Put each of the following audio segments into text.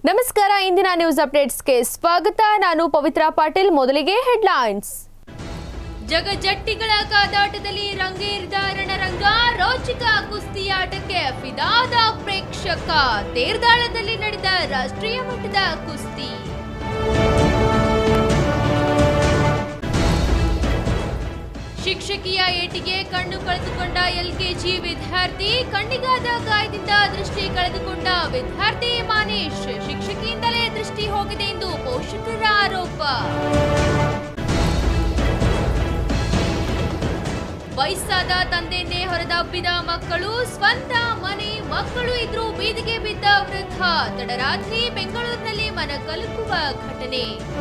ನಮಸ್ಕಾರ ಇಂದಿನ ನ್ಯೂಸ್ ಅಪ್ಡೇಟ್ಸ್ಗೆ ಸ್ವಾಗತ ನಾನು ಪವಿತ್ರ ಪಾಟೀಲ್ ಮೊದಲಿಗೆ ಹೆಡ್ಲೈನ್ಸ್ ಜಗಜಟ್ಟಿಗಳ ಕಾದಾಟದಲ್ಲಿ ರಂಗೇರಿದ ರಣರಂಗ ರೋಚಕ ಕುಸ್ತಿಯಾಟಕ್ಕೆ ಫಿದಾದ ಪ್ರೇಕ್ಷಕ ತೇರ್ದಾಳದಲ್ಲಿ ನಡೆದ ರಾಷ್ಟ್ರೀಯ ಮಟ್ಟದ ಕುಸ್ತಿ ಶಿಕ್ಷಕಿಯ ಏಟಿಗೆ ಕಣ್ಣು ಕಳೆದುಕೊಂಡ ಎಲ್ಕೆಜಿ ವಿದ್ಯಾರ್ಥಿ ಕಣ್ಣಿಗಾದ ಗಾಯದಿಂದ ದೃಷ್ಟಿ ಕಳೆದುಕೊಂಡ ವಿದ್ಯಾರ್ಥಿ ಮಾನೇಶ್ ಶಿಕ್ಷಕಿಯಿಂದಲೇ ದೃಷ್ಟಿ ಹೋಗಿದೆ ಎಂದು ಪೋಷಕರ ಆರೋಪ ವಯಸ್ಸಾದ ತಂದೆಯನ್ನೇ ಹೊರದಬ್ಬಿದ ಮಕ್ಕಳು ಸ್ವಂತ ಮನೆ ಮಕ್ಕಳು ಇದ್ರೂ ಬೀದಿಗೆ ಬಿದ್ದ ವೃದ್ಧ ತಡರಾತ್ರಿ ಬೆಂಗಳೂರಿನಲ್ಲಿ ಮನ ಕಲಕುವ ಘಟನೆ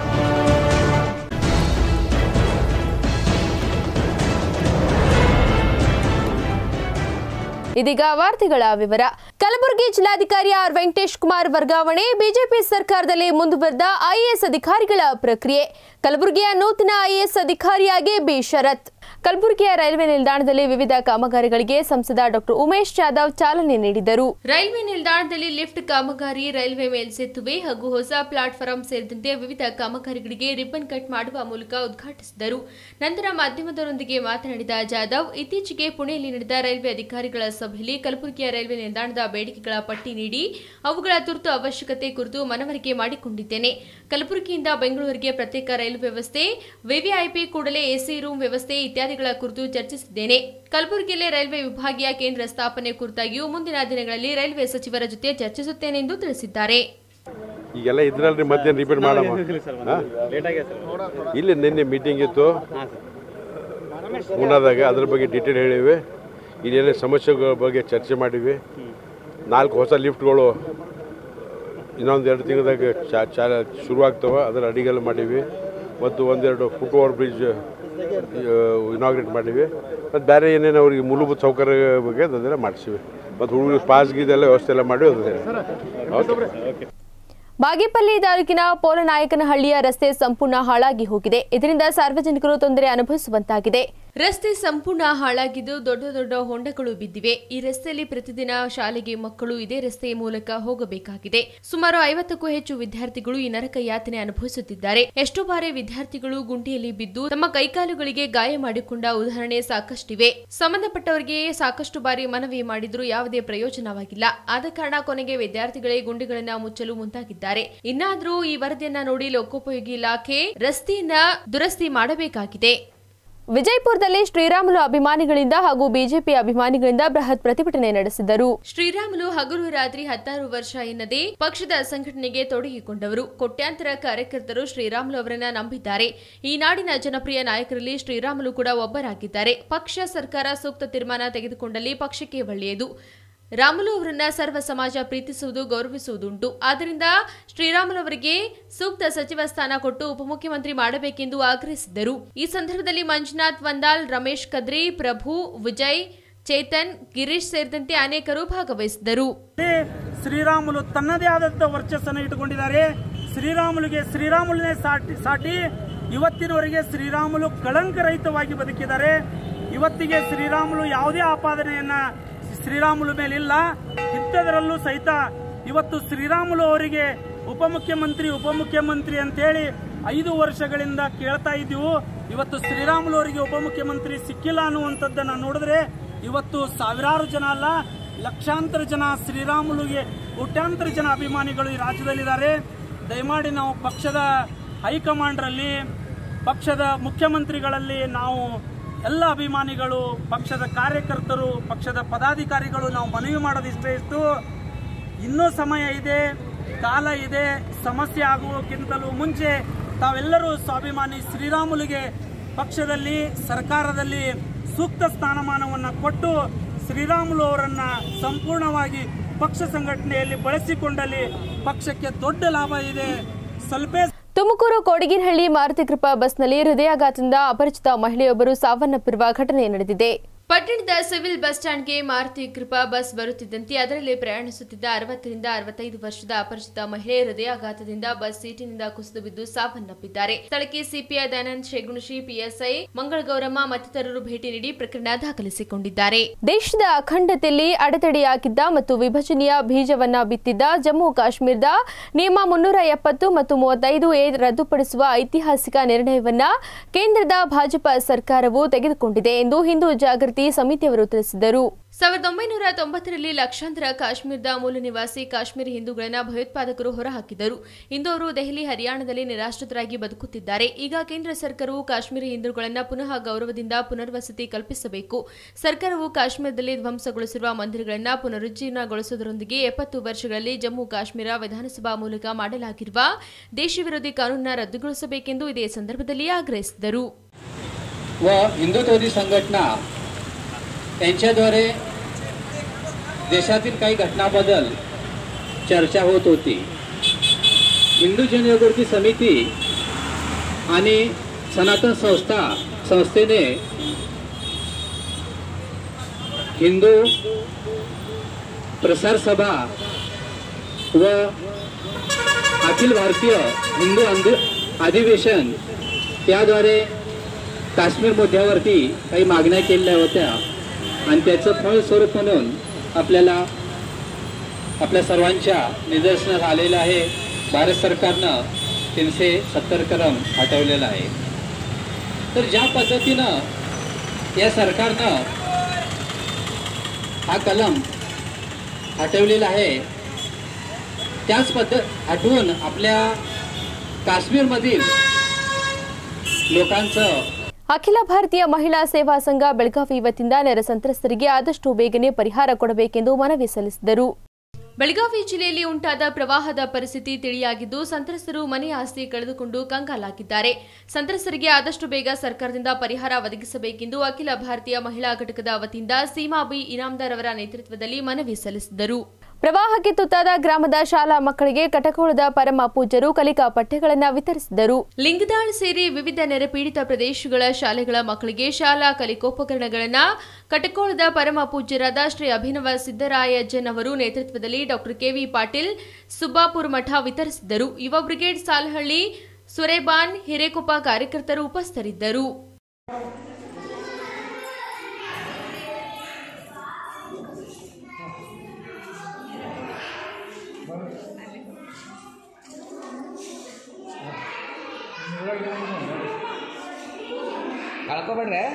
ಇದೀಗ ವಾರ್ತೆಗಳ ವಿವರ ಕಲಬುರಗಿ ಜಿಲ್ಲಾಧಿಕಾರಿ ಆರ್ ವೆಂಕಟೇಶ್ ಕುಮಾರ್ ವರ್ಗಾವಣೆ ಬಿಜೆಪಿ ಸರ್ಕಾರದಲ್ಲಿ ಮುಂದುವರೆದ ಐಎಎಸ್ ಅಧಿಕಾರಿಗಳ ಪ್ರಕ್ರಿಯೆ ಕಲಬುರಗಿಯ ನೂತನ ಐಎಎಸ್ ಅಧಿಕಾರಿಯಾಗಿ ಬಿ ಶರತ್ ಕಲಬುರಗಿಯ ರೈಲ್ವೆ ನಿಲ್ದಾಣದಲ್ಲಿ ವಿವಿಧ ಕಾಮಗಾರಿಗಳಿಗೆ ಸಂಸದ ಡಾಕ್ಟರ್ ಉಮೇಶ್ ಜಾಧವ್ ಚಾಲನೆ ನೀಡಿದರು ರೈಲ್ವೆ ನಿಲ್ದಾಣದಲ್ಲಿ ಲಿಫ್ಟ್ ಕಾಮಗಾರಿ ರೈಲ್ವೆ ಮೇಲ್ಸೇತುವೆ ಹಾಗೂ ಹೊಸ ಪ್ಲಾಟ್ಫಾರ್ಮ್ ಸೇರಿದಂತೆ ವಿವಿಧ ಕಾಮಗಾರಿಗಳಿಗೆ ರಿಬ್ಬನ್ ಕಟ್ ಮಾಡುವ ಮೂಲಕ ಉದ್ಘಾಟಿಸಿದರು ನಂತರ ಮಾಧ್ಯಮದವರೊಂದಿಗೆ ಮಾತನಾಡಿದ ಜಾಧವ್ ಇತ್ತೀಚೆಗೆ ಪುಣೆಯಲ್ಲಿ ನಡೆದ ರೈಲ್ವೆ ಅಧಿಕಾರಿಗಳ ಸಭೆಯಲ್ಲಿ ಕಲಬುರಗಿಯ ರೈಲ್ವೆ ನಿಲ್ದಾಣದ ಬೇಡಿಕೆಗಳ ಪಟ್ಟಿ ನೀಡಿ ಅವುಗಳ ತುರ್ತು ಅವಶ್ಯಕತೆ ಕುರಿತು ಮನವರಿಕೆ ಮಾಡಿಕೊಂಡಿದ್ದೇನೆ ಕಲಬುರಗಿಯಿಂದ ಬೆಂಗಳೂರಿಗೆ ಪ್ರತ್ಯೇಕ ರೈಲು ವ್ಯವಸ್ಥೆ ವಿವಿಐಪಿ ಕೂಡಲೇ ಎಸಿ ರೂಮ್ ವ್ಯವಸ್ಥೆ ಇತ್ಯಾದಿಗಳ ಕುರಿತು ಚರ್ಚಿಸಿದ್ದೇನೆ ಕಲಬುರಗಿಯಲ್ಲಿ ರೈಲ್ವೆ ವಿಭಾಗೀಯ ಕೇಂದ್ರ ಸ್ಥಾಪನೆ ಕುರಿತಾಗಿಯೂ ಮುಂದಿನ ದಿನಗಳಲ್ಲಿ ರೈಲ್ವೆ ಸಚಿವರ ಜೊತೆ ಚರ್ಚಿಸುತ್ತೇನೆ ಎಂದು ತಿಳಿಸಿದ್ದಾರೆ ಈಗೆಲ್ಲ ಇದ್ರಲ್ಲಿ ಮತ್ತೆ ರಿಪೀಟ್ ಮಾಡಮ್ಮ ಹಾ? ಇಲ್ಲಿ ನಿನ್ನೆ ಮೀಟಿಂಗ್ ಇತ್ತು ಮುನ್ನಾದಾಗ ಅದ್ರ ಬಗ್ಗೆ ಡೀಟೇಲ್ ಹೇಳಿವಿ ಇಲ್ಲೇನೇ ಸಮಸ್ಯೆಗಳ ಬಗ್ಗೆ ಚರ್ಚೆ ಮಾಡಿವಿ ನಾಲ್ಕು ಹೊಸ ಲಿಫ್ಟ್ಗಳು ಇನ್ನೊಂದು ಎರಡು ತಿಂಗಳದಾಗ ಚಾ ಚಾಲ ಶುರುವಾಗ್ತವೆ ಅದರ ಅಡಿಗೆಲ್ಲ ಮಾಡೀವಿ ಮತ್ತು ಒಂದೆರಡು ಫುಟ್ ಓವರ್ ಬ್ರಿಡ್ಜ್ ಇನಾಗ್ರೇಟ್ ಮಾಡೀವಿ ಮತ್ತು ಬೇರೆ ಏನೇನು ಅವ್ರಿಗೆ ಮೂಲಭೂತ ಸೌಕರ್ಯ ಬಗ್ಗೆ ಅದೆಲ್ಲ ಮಾಡಿಸಿವಿ ಮತ್ತು ಹುಡುಗರು ಪಾಸ್ ಗೀದೆಲ್ಲ ವ್ಯವಸ್ಥೆ ಎಲ್ಲ ಮಾಡಿ ಅದೇ ಓಕೆ ಬಾಗೇಪಲ್ಲಿ ತಾಲೂಕಿನ ಪೋಲನಾಯಕನಹಳ್ಳಿಯ ರಸ್ತೆ ಸಂಪೂರ್ಣ ಹಾಳಾಗಿ ಹೋಗಿದೆ ಇದರಿಂದ ಸಾರ್ವಜನಿಕರು ತೊಂದರೆ ಅನುಭವಿಸುವಂತಾಗಿದೆ ರಸ್ತೆ ಸಂಪೂರ್ಣ ಹಾಳಾಗಿದ್ದು ದೊಡ್ಡ ದೊಡ್ಡ ಹೊಂಡಗಳು ಬಿದ್ದಿವೆ ಈ ರಸ್ತೆಯಲ್ಲಿ ಪ್ರತಿದಿನ ಶಾಲೆಗೆ ಮಕ್ಕಳು ಇದೇ ರಸ್ತೆಯ ಮೂಲಕ ಹೋಗಬೇಕಾಗಿದೆ ಸುಮಾರು ಐವತ್ತಕ್ಕೂ ಹೆಚ್ಚು ವಿದ್ಯಾರ್ಥಿಗಳು ಈ ನರಕ ಯಾತನೆ ಅನುಭವಿಸುತ್ತಿದ್ದಾರೆ ಎಷ್ಟೋ ಬಾರಿ ವಿದ್ಯಾರ್ಥಿಗಳು ಗುಂಡಿಯಲ್ಲಿ ಬಿದ್ದು ತಮ್ಮ ಕೈಕಾಲುಗಳಿಗೆ ಗಾಯ ಮಾಡಿಕೊಂಡ ಉದಾಹರಣೆ ಸಾಕಷ್ಟಿವೆ ಸಂಬಂಧಪಟ್ಟವರಿಗೆ ಸಾಕಷ್ಟು ಬಾರಿ ಮನವಿ ಮಾಡಿದ್ರೂ ಯಾವುದೇ ಪ್ರಯೋಜನವಾಗಿಲ್ಲ ಆದ ಕಾರಣ ಕೊನೆಗೆ ವಿದ್ಯಾರ್ಥಿಗಳೇ ಗುಂಡಿಗಳನ್ನ ಮುಚ್ಚಲು ಮುಂದಾಗಿದ್ದಾರೆ ಇನ್ನಾದ್ರೂ ಈ ವರದಿಯನ್ನ ನೋಡಿ ಲೋಕೋಪಯೋಗಿ ಇಲಾಖೆ ರಸ್ತೆಯನ್ನ ದುರಸ್ತಿ ಮಾಡಬೇಕಾಗಿದೆ ವಿಜಯಪುರದಲ್ಲಿ ಶ್ರೀರಾಮುಲು ಅಭಿಮಾನಿಗಳಿಂದ ಹಾಗೂ ಬಿಜೆಪಿ ಅಭಿಮಾನಿಗಳಿಂದ ಬೃಹತ್ ಪ್ರತಿಭಟನೆ ನಡೆಸಿದರು ಶ್ರೀರಾಮುಲು ಹಗಲು ರಾತ್ರಿ ಹತ್ತಾರು ವರ್ಷ ಎನ್ನದೇ ಪಕ್ಷದ ಸಂಘಟನೆಗೆ ತೊಡಗಿಕೊಂಡವರು ಕೋಟ್ಯಾಂತರ ಕಾರ್ಯಕರ್ತರು ಶ್ರೀರಾಮುಲು ಅವರನ್ನ ನಂಬಿದ್ದಾರೆ ಈ ನಾಡಿನ ಜನಪ್ರಿಯ ನಾಯಕರಲ್ಲಿ ಶ್ರೀರಾಮುಲು ಕೂಡ ಒಬ್ಬರಾಗಿದ್ದಾರೆ ಪಕ್ಷ ಸರ್ಕಾರ ಸೂಕ್ತ ತೀರ್ಮಾನ ತೆಗೆದುಕೊಂಡಲ್ಲಿ ಪಕ್ಷಕ್ಕೆ ಒಳ್ಳೆಯದು ರಾಮುಲು ಅವರನ್ನ ಸರ್ವ ಸಮಾಜ ಪ್ರೀತಿಸುವುದು ಗೌರವಿಸುವುದುಂಟು ಆದ್ದರಿಂದ ಶ್ರೀರಾಮುಲು ಅವರಿಗೆ ಸೂಕ್ತ ಸಚಿವ ಸ್ಥಾನ ಕೊಟ್ಟು ಉಪಮುಖ್ಯಮಂತ್ರಿ ಮಾಡಬೇಕೆಂದು ಆಗ್ರಹಿಸಿದರು ಈ ಸಂದರ್ಭದಲ್ಲಿ ಮಂಜುನಾಥ್ ವಂದಾಲ್ ರಮೇಶ್ ಕದ್ರಿ ಪ್ರಭು ವಿಜಯ್ ಚೇತನ್ ಗಿರೀಶ್ ಸೇರಿದಂತೆ ಅನೇಕರು ಭಾಗವಹಿಸಿದರು ಇಲ್ಲಿ ಶ್ರೀರಾಮುಲು ತನ್ನದೇ ಆದಂತ ವರ್ಚಸ್ಸನ್ನು ಇಟ್ಟುಕೊಂಡಿದ್ದಾರೆ ಶ್ರೀರಾಮುಲುಗೆ ಶ್ರೀರಾಮುಲನೇ ಸಾಟಿ ಸಾಟಿ ಇವತ್ತಿನವರೆಗೆ ಶ್ರೀರಾಮುಲು ಕಳಂಕರಹಿತವಾಗಿ ಬದುಕಿದ್ದಾರೆ ಇವತ್ತಿಗೆ ಶ್ರೀರಾಮುಲು ಯಾವುದೇ ಆಪಾದನೆಯನ್ನ ಶ್ರೀರಾಮುಲು ಮೇಲಿಲ್ಲ ಇಂಥದರಲ್ಲೂ ಸಹಿತ ಇವತ್ತು ಶ್ರೀರಾಮುಲು ಅವರಿಗೆ ಉಪಮುಖ್ಯಮಂತ್ರಿ ಉಪಮುಖ್ಯಮಂತ್ರಿ ಅಂತೇಳಿ ಐದು ವರ್ಷಗಳಿಂದ ಕೇಳ್ತಾ ಇದ್ದೀವು ಇವತ್ತು ಶ್ರೀರಾಮುಲು ಅವರಿಗೆ ಉಪಮುಖ್ಯಮಂತ್ರಿ ಸಿಕ್ಕಿಲ್ಲ ಅನ್ನುವಂಥದ್ದನ್ನ ನೋಡಿದ್ರೆ ಇವತ್ತು ಸಾವಿರಾರು ಜನ ಅಲ್ಲ ಲಕ್ಷಾಂತರ ಜನ ಶ್ರೀರಾಮುಲುಗೆ ಕೋಟ್ಯಾಂತರ ಜನ ಅಭಿಮಾನಿಗಳು ಈ ರಾಜ್ಯದಲ್ಲಿದ್ದಾರೆ ದಯಮಾಡಿ ನಾವು ಪಕ್ಷದ ಹೈಕಮಾಂಡ್ರಲ್ಲಿ ಪಕ್ಷದ ಮುಖ್ಯಮಂತ್ರಿಗಳಲ್ಲಿ ನಾವು ಎಲ್ಲ ಅಭಿಮಾನಿಗಳು ಪಕ್ಷದ ಕಾರ್ಯಕರ್ತರು ಪಕ್ಷದ ಪದಾಧಿಕಾರಿಗಳು ನಾವು ಮನವಿ ಮಾಡೋದಿಷ್ಟೇ ಇಷ್ಟು ಇನ್ನೂ ಸಮಯ ಇದೆ ಕಾಲ ಇದೆ ಸಮಸ್ಯೆ ಆಗುವಕ್ಕಿಂತಲೂ ಮುಂಚೆ ತಾವೆಲ್ಲರೂ ಸ್ವಾಭಿಮಾನಿ ಶ್ರೀರಾಮುಲುಗೆ ಪಕ್ಷದಲ್ಲಿ ಸರ್ಕಾರದಲ್ಲಿ ಸೂಕ್ತ ಸ್ಥಾನಮಾನವನ್ನು ಕೊಟ್ಟು ಶ್ರೀರಾಮುಲು ಅವರನ್ನ ಸಂಪೂರ್ಣವಾಗಿ ಪಕ್ಷ ಸಂಘಟನೆಯಲ್ಲಿ ಬಳಸಿಕೊಂಡಲ್ಲಿ ಪಕ್ಷಕ್ಕೆ ದೊಡ್ಡ ಲಾಭ ಇದೆ ಸ್ವಲ್ಪ ತುಮಕೂರು ಕೊಡಗಿನಹಳ್ಳಿ ಮಾರುತಿ ಕೃಪಾ ಬಸ್ನಲ್ಲಿ ಹೃದಯಾಘಾತದಿಂದ ಅಪರಿಚಿತ ಮಹಿಳೆಯೊಬ್ಬರು ಸಾವನ್ನಪ್ಪಿರುವ ಘಟನೆ ನಡೆದಿದೆ ಪಟ್ಟಣದ ಸಿವಿಲ್ ಬಸ್ ಸ್ಟ್ಯಾಂಡ್ಗೆ ಮಾರುತಿ ಕೃಪಾ ಬಸ್ ಬರುತ್ತಿದ್ದಂತೆ ಅದರಲ್ಲಿ ಪ್ರಯಾಣಿಸುತ್ತಿದ್ದ ಅರವತ್ತರಿಂದ ಅರವತ್ತೈದು ವರ್ಷದ ಅಪರಿಚಿತ ಮಹಿಳೆ ಹೃದಯಾಘಾತದಿಂದ ಬಸ್ ಸೀಟಿನಿಂದ ಕುಸಿದು ಬಿದ್ದು ಸಾವನ್ನಪ್ಪಿದ್ದಾರೆ ಸ್ಥಳಕ್ಕೆ ಸಿಪಿಐ ದಯಾನಂದ್ ಶೇಗುಣಶಿ ಪಿಎಸ್ಐ ಮಂಗಳಗೌರಮ್ಮ ಮತ್ತಿತರರು ಭೇಟಿ ನೀಡಿ ಪ್ರಕರಣ ದಾಖಲಿಸಿಕೊಂಡಿದ್ದಾರೆ ದೇಶದ ಅಖಂಡತೆಯಲ್ಲಿ ಅಡೆತಡೆಯಾಗಿದ್ದ ಮತ್ತು ವಿಭಜನೆಯ ಬೀಜವನ್ನ ಬಿತ್ತಿದ್ದ ಜಮ್ಮು ಕಾಶ್ಮೀರದ ನಿಯಮ ಮುನ್ನೂರ ಎಪ್ಪತ್ತು ಮತ್ತು ಮೂವತ್ತೈದು ಎ ರದ್ದುಪಡಿಸುವ ಐತಿಹಾಸಿಕ ನಿರ್ಣಯವನ್ನ ಕೇಂದ್ರದ ಭಾಜಪ ಸರ್ಕಾರವು ತೆಗೆದುಕೊಂಡಿದೆ ಎಂದು ಹಿಂದೂ ಜಾಗೃತಿ ಸಮಿತಿಯವರು ತಿಳಿಸಿದರು ಸಾವಿರದ ಒಂಬೈನೂರ ತೊಂಬತ್ತರಲ್ಲಿ ಲಕ್ಷಾಂತರ ಕಾಶ್ಮೀರದ ಮೂಲ ನಿವಾಸಿ ಕಾಶ್ಮೀರಿ ಹಿಂದೂಗಳನ್ನ ಭಯೋತ್ಪಾದಕರು ಹೊರಹಾಕಿದರು ಇಂದು ಅವರು ದೆಹಲಿ ಹರಿಯಾಣದಲ್ಲಿ ನಿರಾಶ್ರಿತರಾಗಿ ಬದುಕುತ್ತಿದ್ದಾರೆ ಈಗ ಕೇಂದ್ರ ಸರ್ಕಾರವು ಕಾಶ್ಮೀರಿ ಹಿಂದೂಗಳನ್ನ ಪುನಃ ಗೌರವದಿಂದ ಪುನರ್ವಸತಿ ಕಲ್ಪಿಸಬೇಕು ಸರ್ಕಾರವು ಕಾಶ್ಮೀರದಲ್ಲಿ ಧ್ವಂಸಗೊಳಿಸಿರುವ ಮಂದಿರಗಳನ್ನ ಪುನರುಜ್ಜೀರ್ಣಗೊಳಿಸುವುದರೊಂದಿಗೆ ಎಪ್ಪತ್ತು ವರ್ಷಗಳಲ್ಲಿ ಜಮ್ಮು ಕಾಶ್ಮೀರ ವಿಧಾನಸಭಾ ಮೂಲಕ ಮಾಡಲಾಗಿರುವ ದೇಶ ವಿರೋಧಿ ಕಾನೂನನ್ನ ರದ್ದುಗೊಳಿಸಬೇಕೆಂದು ಇದೇ ಸಂದರ್ಭದಲ್ಲಿ ಆಗ್ರಹಿಸಿದರು व हिंदुत्ववादी संघटना यांच्याद्वारे देशातील काही घटनाबद्दल चर्चा होत होती हिंदू जनजागृती समिती आणि सनातन संस्था संस्थेने हिंदू प्रसार सभा व अखिल भारतीय हिंदू अंध अधिवेशन त्याद्वारे काश्मीर मुद्द्यावरती काही मागण्या केलेल्या होत्या आणि त्याचं फळस्वरूप म्हणून आपल्याला आपल्या सर्वांच्या निदर्शनास आलेलं आहे भारत सरकारनं तीनशे सत्तर कलम हटवलेला आहे तर ज्या पद्धतीनं या सरकारनं हा कलम हटवलेला आहे त्याच पद्धत हटवून आपल्या काश्मीरमधील लोकांचं ಅಖಿಲ ಭಾರತೀಯ ಮಹಿಳಾ ಸೇವಾ ಸಂಘ ಬೆಳಗಾವಿ ವತಿಯಿಂದ ನೆರೆ ಸಂತ್ರಸ್ತರಿಗೆ ಆದಷ್ಟು ಬೇಗನೆ ಪರಿಹಾರ ಕೊಡಬೇಕೆಂದು ಮನವಿ ಸಲ್ಲಿಸಿದರು ಬೆಳಗಾವಿ ಜಿಲ್ಲೆಯಲ್ಲಿ ಉಂಟಾದ ಪ್ರವಾಹದ ಪರಿಸ್ಥಿತಿ ತಿಳಿಯಾಗಿದ್ದು ಸಂತ್ರಸ್ತರು ಮನೆ ಆಸ್ತಿ ಕಳೆದುಕೊಂಡು ಕಂಗಾಲಾಗಿದ್ದಾರೆ ಸಂತ್ರಸ್ತರಿಗೆ ಆದಷ್ಟು ಬೇಗ ಸರ್ಕಾರದಿಂದ ಪರಿಹಾರ ಒದಗಿಸಬೇಕೆಂದು ಅಖಿಲ ಭಾರತೀಯ ಮಹಿಳಾ ಘಟಕದ ವತಿಯಿಂದ ಸೀಮಾ ಬಿ ಇನಾಮ್ದಾರ್ ಅವರ ನೇತೃತ್ವದಲ್ಲಿ ಮನವಿ ಸಲ್ಲಿಸಿದರು ಪ್ರವಾಹಕ್ಕೆ ತುತ್ತಾದ ಗ್ರಾಮದ ಶಾಲಾ ಮಕ್ಕಳಿಗೆ ಕಟಕೋಳದ ಪರಮ ಪೂಜ್ಯರು ಕಲಿಕಾ ಪಠ್ಯಗಳನ್ನು ವಿತರಿಸಿದರು ಲಿಂಗದಾಳ್ ಸೇರಿ ವಿವಿಧ ನೆರೆಪೀಡಿತ ಪ್ರದೇಶಗಳ ಶಾಲೆಗಳ ಮಕ್ಕಳಿಗೆ ಶಾಲಾ ಕಲಿಕೋಪಕರಣಗಳನ್ನು ಕಟಕೋಳದ ಪರಮ ಪೂಜ್ಯರಾದ ಶ್ರೀ ಅಭಿನವ ಸಿದ್ದರಾಯಜ್ಜನ್ ಅವರು ನೇತೃತ್ವದಲ್ಲಿ ಡಾಕ್ಟರ್ ಕೆವಿ ಪಾಟೀಲ್ ಸುಬ್ಬಾಪುರ ಮಠ ವಿತರಿಸಿದರು ಯುವ ಬ್ರಿಗೇಡ್ ಸಾಲಹಳ್ಳಿ ಸುರೇಬಾನ್ ಹಿರೇಕೊಪ್ಪ ಕಾರ್ಯಕರ್ತರು ಉಪಸ್ಥಿತರಿದ್ದರು ಕಳ್ಕೊಬೇಡ್ರೆ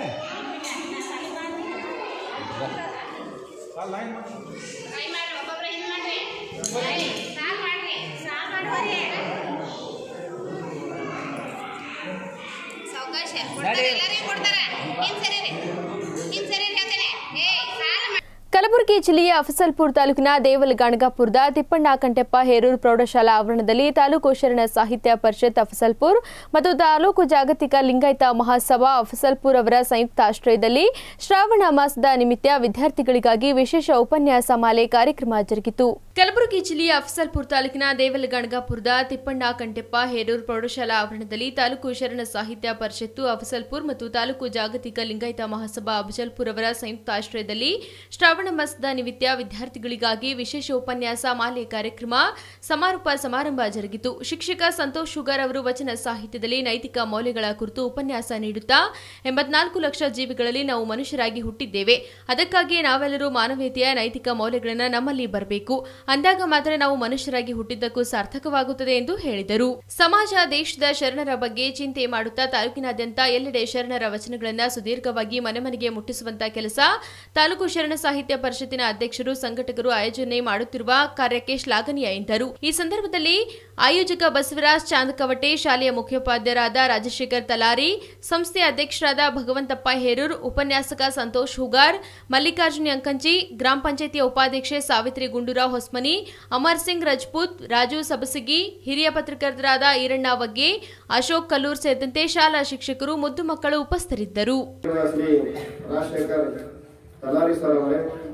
ಸಾವಕಾಶ ಕೊಡ್ತಾರೆ ಎಲ್ಲರಿಗೂ ಕೊಡ್ತಾರ ನಿಮ್ ಸರಿ ರೀ ನಿಮ್ ಸರಿ ಹೇಳ್ತೇನೆ ಏ ಸಾಲ ಮಾ- ಕಲಬುರಗಿ ಜಿಲ್ಲೆಯ ಅಫಸಲ್ಪುರ ತಾಲೂಕಿನ ದೇವಲಗಾಣಗಾಪುರದ ತಿಪ್ಪಣ್ಣ ಕಂಟೆಪ್ಪ ಹೇರೂರು ಪ್ರೌಢಶಾಲಾ ಆವರಣದಲ್ಲಿ ತಾಲೂಕು ಶರಣ ಸಾಹಿತ್ಯ ಪರಿಷತ್ ಅಫಸಲ್ಪುರ್ ಮತ್ತು ತಾಲೂಕು ಜಾಗತಿಕ ಲಿಂಗಾಯತ ಮಹಾಸಭಾ ಅಫಸಲ್ಪುರ್ ಅವರ ಸಂಯುಕ್ತ ಆಶ್ರಯದಲ್ಲಿ ಶ್ರಾವಣ ಮಾಸದ ನಿಮಿತ್ತ ವಿದ್ಯಾರ್ಥಿಗಳಿಗಾಗಿ ವಿಶೇಷ ಉಪನ್ಯಾಸ ಮಾಲೆ ಕಾರ್ಯಕ್ರಮ ಜರುಗಿತು ಕಲಬುರಗಿ ಜಿಲ್ಲೆಯ ಅಫಸಲ್ಪುರ ತಾಲೂಕಿನ ದೇವಲಗಣಗಾಪುರದ ತಿಪ್ಪಣ್ಣ ಕಂಟೆಪ್ಪ ಹೇರೂರು ಪ್ರೌಢಶಾಲಾ ಆವರಣದಲ್ಲಿ ತಾಲೂಕು ಶರಣ ಸಾಹಿತ್ಯ ಪರಿಷತ್ತು ಅಫಸಲ್ಪುರ್ ಮತ್ತು ತಾಲೂಕು ಜಾಗತಿಕ ಲಿಂಗಾಯತ ಮಹಾಸಭಾ ಅಫಜಲ್ಪುರ್ ಅವರ ಸಂಯುಕ್ತ ಆಶ್ರಯದಲ್ಲಿ ಶ್ರಾವಣ ಮಾಸದ ನಿಮಿತ್ತ ವಿದ್ಯಾರ್ಥಿಗಳಿಗಾಗಿ ವಿಶೇಷ ಉಪನ್ಯಾಸ ಮಾಲೆ ಕಾರ್ಯಕ್ರಮ ಸಮಾರೋಪ ಸಮಾರಂಭ ಜರುಗಿತು ಶಿಕ್ಷಕ ಸಂತೋಷ್ ಶುಗರ್ ಅವರು ವಚನ ಸಾಹಿತ್ಯದಲ್ಲಿ ನೈತಿಕ ಮೌಲ್ಯಗಳ ಕುರಿತು ಉಪನ್ಯಾಸ ನೀಡುತ್ತಾ ಎಂಬತ್ನಾಲ್ಕು ಲಕ್ಷ ಜೀವಿಗಳಲ್ಲಿ ನಾವು ಮನುಷ್ಯರಾಗಿ ಹುಟ್ಟಿದ್ದೇವೆ ಅದಕ್ಕಾಗಿಯೇ ನಾವೆಲ್ಲರೂ ಮಾನವೀಯತೆಯ ನೈತಿಕ ಮೌಲ್ಯಗಳನ್ನು ನಮ್ಮಲ್ಲಿ ಬರಬೇಕು ಅಂದಾಗ ಮಾತ್ರ ನಾವು ಮನುಷ್ಯರಾಗಿ ಹುಟ್ಟಿದ್ದಕ್ಕೂ ಸಾರ್ಥಕವಾಗುತ್ತದೆ ಎಂದು ಹೇಳಿದರು ಸಮಾಜ ದೇಶದ ಶರಣರ ಬಗ್ಗೆ ಚಿಂತೆ ಮಾಡುತ್ತಾ ತಾಲೂಕಿನಾದ್ಯಂತ ಎಲ್ಲೆಡೆ ಶರಣರ ವಚನಗಳನ್ನು ಸುದೀರ್ಘವಾಗಿ ಮನೆ ಮನೆಗೆ ಮುಟ್ಟಿಸುವಂತ ಕೆಲಸ ತಾಲೂಕು ಶರಣ ಸಾಹಿತ್ಯ ಪರಿಷತ್ತಿನ ಅಧ್ಯಕ್ಷರು ಸಂಘಟಕರು ಆಯೋಜನೆ ಮಾಡುತ್ತಿರುವ ಕಾರ್ಯಕ್ಕೆ ಶ್ಲಾಘನೀಯ ಎಂದರು ಈ ಸಂದರ್ಭದಲ್ಲಿ ಆಯೋಜಕ ಬಸವರಾಜ್ ಚಾಂದಕವಟೆ ಶಾಲೆಯ ಮುಖ್ಯೋಪಾಧ್ಯಾಯರಾದ ರಾಜಶೇಖರ್ ತಲಾರಿ ಸಂಸ್ಥೆಯ ಅಧ್ಯಕ್ಷರಾದ ಭಗವಂತಪ್ಪ ಹೇರೂರ್ ಉಪನ್ಯಾಸಕ ಸಂತೋಷ್ ಹುಗಾರ್ ಮಲ್ಲಿಕಾರ್ಜುನ ಅಂಕಂಚಿ ಗ್ರಾಮ ಪಂಚಾಯತಿಯ ಉಪಾಧ್ಯಕ್ಷೆ ಸಾವಿತ್ರಿ ಗುಂಡೂರಾವ್ ಹೊಸ್ಮನಿ ಅಮರ್ ಸಿಂಗ್ ರಜಪೂತ್ ರಾಜು ಸಬಸಗಿ ಹಿರಿಯ ಪತ್ರಕರ್ತರಾದ ಈರಣ್ಣ ವಗ್ಗೆ ಅಶೋಕ್ ಕಲ್ಲೂರ್ ಸೇರಿದಂತೆ ಶಾಲಾ ಶಿಕ್ಷಕರು ಮುದ್ದು ಮಕ್ಕಳು ಉಪಸ್ಥಿತರಿದ್ದರು ಶ್ರೀ ರಾಜಶೇಖರ್ ತಲಾರಿ ಸರ್ ಅವರೇ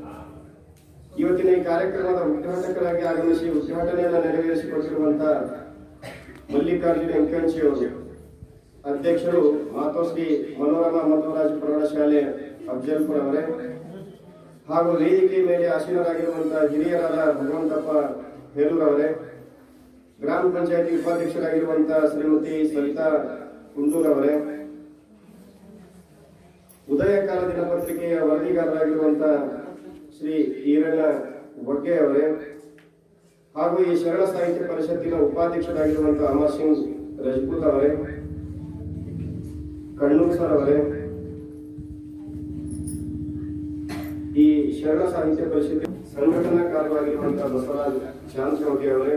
ಇವತ್ತಿನ ಈ ಕಾರ್ಯಕ್ರಮದ ಉದ್ಘಾಟಕರಾಗಿ ಆಗಮಿಸಿ ಉದ್ಘಾಟನೆಯನ್ನು ನೆರವೇರಿಸಿಕೊಟ್ಟಿರುವಂತ ಮಲ್ಲಿಕಾರ್ಜುನ ಎಂಕಂಚಿ ಅವರು ಅಧ್ಯಕ್ಷರು ಮಾತೋಶ್ರೀ ಮನೋರಮಾ ಮಧ್ವರಾಜ ಪ್ರೌಢಶಾಲೆ ಅಫ್ಜಲ್ಪುರ್ ಅವರೇ ಹಾಗೂ ವೇದಿಕೆ ಮೇಲೆ ಆಸೀನರಾಗಿರುವಂತಹ ಹಿರಿಯರಾದ ಭಗವಂತಪ್ಪ ಹೇಲೂರ್ ಅವರೇ ಗ್ರಾಮ ಪಂಚಾಯತಿ ಉಪಾಧ್ಯಕ್ಷರಾಗಿರುವಂತಹ ಶ್ರೀಮತಿ ಸವಿತಾ ಕುಂದೂರ್ ಅವರೇ ಉದಯಕಾಲ ದಿನಪತ್ರಿಕೆಯ ವರದಿಗಾರರಾಗಿರುವಂತಹ ಶ್ರೀ ಈರಣ್ಣ ಬೊಗ್ಗೆ ಅವರೇ ಹಾಗೂ ಈ ಶರಣ ಸಾಹಿತ್ಯ ಪರಿಷತ್ತಿನ ಉಪಾಧ್ಯಕ್ಷರಾಗಿರುವಂತಹ ಅಮರ್ ಸಿಂಗ್ ರಜಪೂತ್ ಅವರೇ ಕಣ್ಣೂರ್ ಸರ್ ಅವರೇ ಈ ಶರಣ ಸಾಹಿತ್ಯ ಪರಿಷತ್ ಸಂಘಟನಾಕಾರರಾಗಿರುವಂತಹ ಬಸವರಾಜ್ ಚಾಂದ್ರವತಿ ಅವರೇ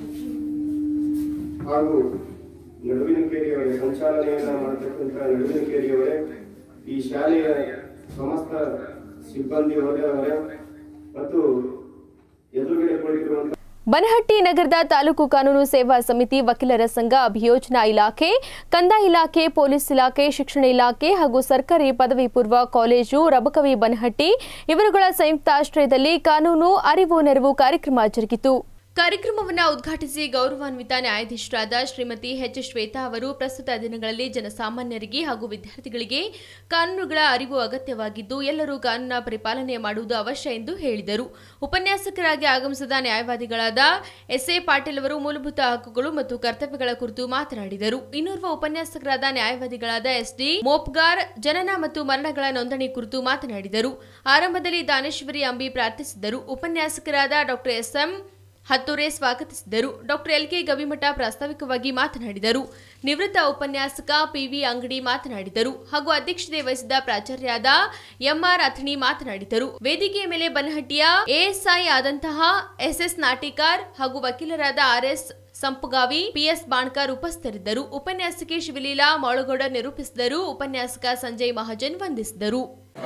ಹಾಗೂ ನಡುವಿನಕೇರಿಯವರೇ ಸಂಚಾಲನೆಯನ್ನ ಮಾಡತಕ್ಕಂಥ ನಡುವಿನಕೇರಿಯವರೇ ಈ ಶಾಲೆಯ ಸಮಸ್ತ ಸಿಬ್ಬಂದಿ ವರ್ಗದವರೇ ಮತ್ತು ಎದುರುಗಡೆ ಕುಳಿತಿರುವಂತಹ ಬನಹಟ್ಟಿ ನಗರದ ತಾಲೂಕು ಕಾನೂನು ಸೇವಾ ಸಮಿತಿ ವಕೀಲರ ಸಂಘ ಅಭಿಯೋಜನಾ ಇಲಾಖೆ ಕಂದಾಯ ಇಲಾಖೆ ಪೊಲೀಸ್ ಇಲಾಖೆ ಶಿಕ್ಷಣ ಇಲಾಖೆ ಹಾಗೂ ಸರ್ಕಾರಿ ಪದವಿ ಪೂರ್ವ ಕಾಲೇಜು ರಬಕವಿ ಬನಹಟ್ಟಿ ಇವರುಗಳ ಸಂಯುಕ್ತಾಶ್ರಯದಲ್ಲಿ ಕಾನೂನು ಅರಿವು ನೆರವು ಕಾರ್ಯಕ್ರಮ ಜರುಗಿತು ಕಾರ್ಯಕ್ರಮವನ್ನು ಉದ್ಘಾಟಿಸಿ ಗೌರವಾನ್ವಿತ ನ್ಯಾಯಾಧೀಶರಾದ ಶ್ರೀಮತಿ ಎಚ್ ಶ್ವೇತಾ ಅವರು ಪ್ರಸ್ತುತ ದಿನಗಳಲ್ಲಿ ಜನಸಾಮಾನ್ಯರಿಗೆ ಹಾಗೂ ವಿದ್ಯಾರ್ಥಿಗಳಿಗೆ ಕಾನೂನುಗಳ ಅರಿವು ಅಗತ್ಯವಾಗಿದ್ದು ಎಲ್ಲರೂ ಕಾನೂನ ಪರಿಪಾಲನೆ ಮಾಡುವುದು ಅವಶ್ಯ ಎಂದು ಹೇಳಿದರು ಉಪನ್ಯಾಸಕರಾಗಿ ಆಗಮಿಸಿದ ನ್ಯಾಯವಾದಿಗಳಾದ ಎಸ್ಎ ಪಾಟೀಲ್ ಅವರು ಮೂಲಭೂತ ಹಕ್ಕುಗಳು ಮತ್ತು ಕರ್ತವ್ಯಗಳ ಕುರಿತು ಮಾತನಾಡಿದರು ಇನ್ನೋರ್ವ ಉಪನ್ಯಾಸಕರಾದ ನ್ಯಾಯವಾದಿಗಳಾದ ಎಸ್ಡಿ ಮೋಪ್ಗಾರ್ ಜನನ ಮತ್ತು ಮರಣಗಳ ನೋಂದಣಿ ಕುರಿತು ಮಾತನಾಡಿದರು ಆರಂಭದಲ್ಲಿ ದಾನೇಶ್ವರಿ ಅಂಬಿ ಪ್ರಾರ್ಥಿಸಿದರು ಉಪನ್ಯಾಸಕರಾದ ಡಾಕ್ಟರ್ ಎಸ್ಎಂ ಹತ್ತೂರೆ ಸ್ವಾಗತಿಸಿದರು ಡಾಕ್ಟರ್ ಎಲ್ ಕೆ ಗವಿಮಠ ಪ್ರಾಸ್ತಾವಿಕವಾಗಿ ಮಾತನಾಡಿದರು ನಿವೃತ್ತ ಉಪನ್ಯಾಸಕ ಪಿವಿ ಅಂಗಡಿ ಮಾತನಾಡಿದರು ಹಾಗೂ ಅಧ್ಯಕ್ಷತೆ ವಹಿಸಿದ ಪ್ರಾಚಾರ್ಯರಾದ ಎಂಆರ್ ಅಥಣಿ ಮಾತನಾಡಿದರು ವೇದಿಕೆಯ ಮೇಲೆ ಬನಹಟ್ಟಿಯ ಎಎಸ್ಐ ಆದಂತಹ ಎಸ್ಎಸ್ ನಾಟಿಕಾರ್ ಹಾಗೂ ವಕೀಲರಾದ ಆರ್ಎಸ್ ಸಂಪಗಾವಿ ಪಿಎಸ್ ಬಾಣ್ಕರ್ ಉಪಸ್ಥಿತರಿದ್ದರು ಉಪನ್ಯಾಸಕಿ ಶಿವಲೀಲಾ ಮಾಳುಗೌಡ ನಿರೂಪಿಸಿದರು ಉಪನ್ಯಾಸಕ ಸಂಜಯ್ ಮಹಾಜನ್ ವಂದಿಸಿದರು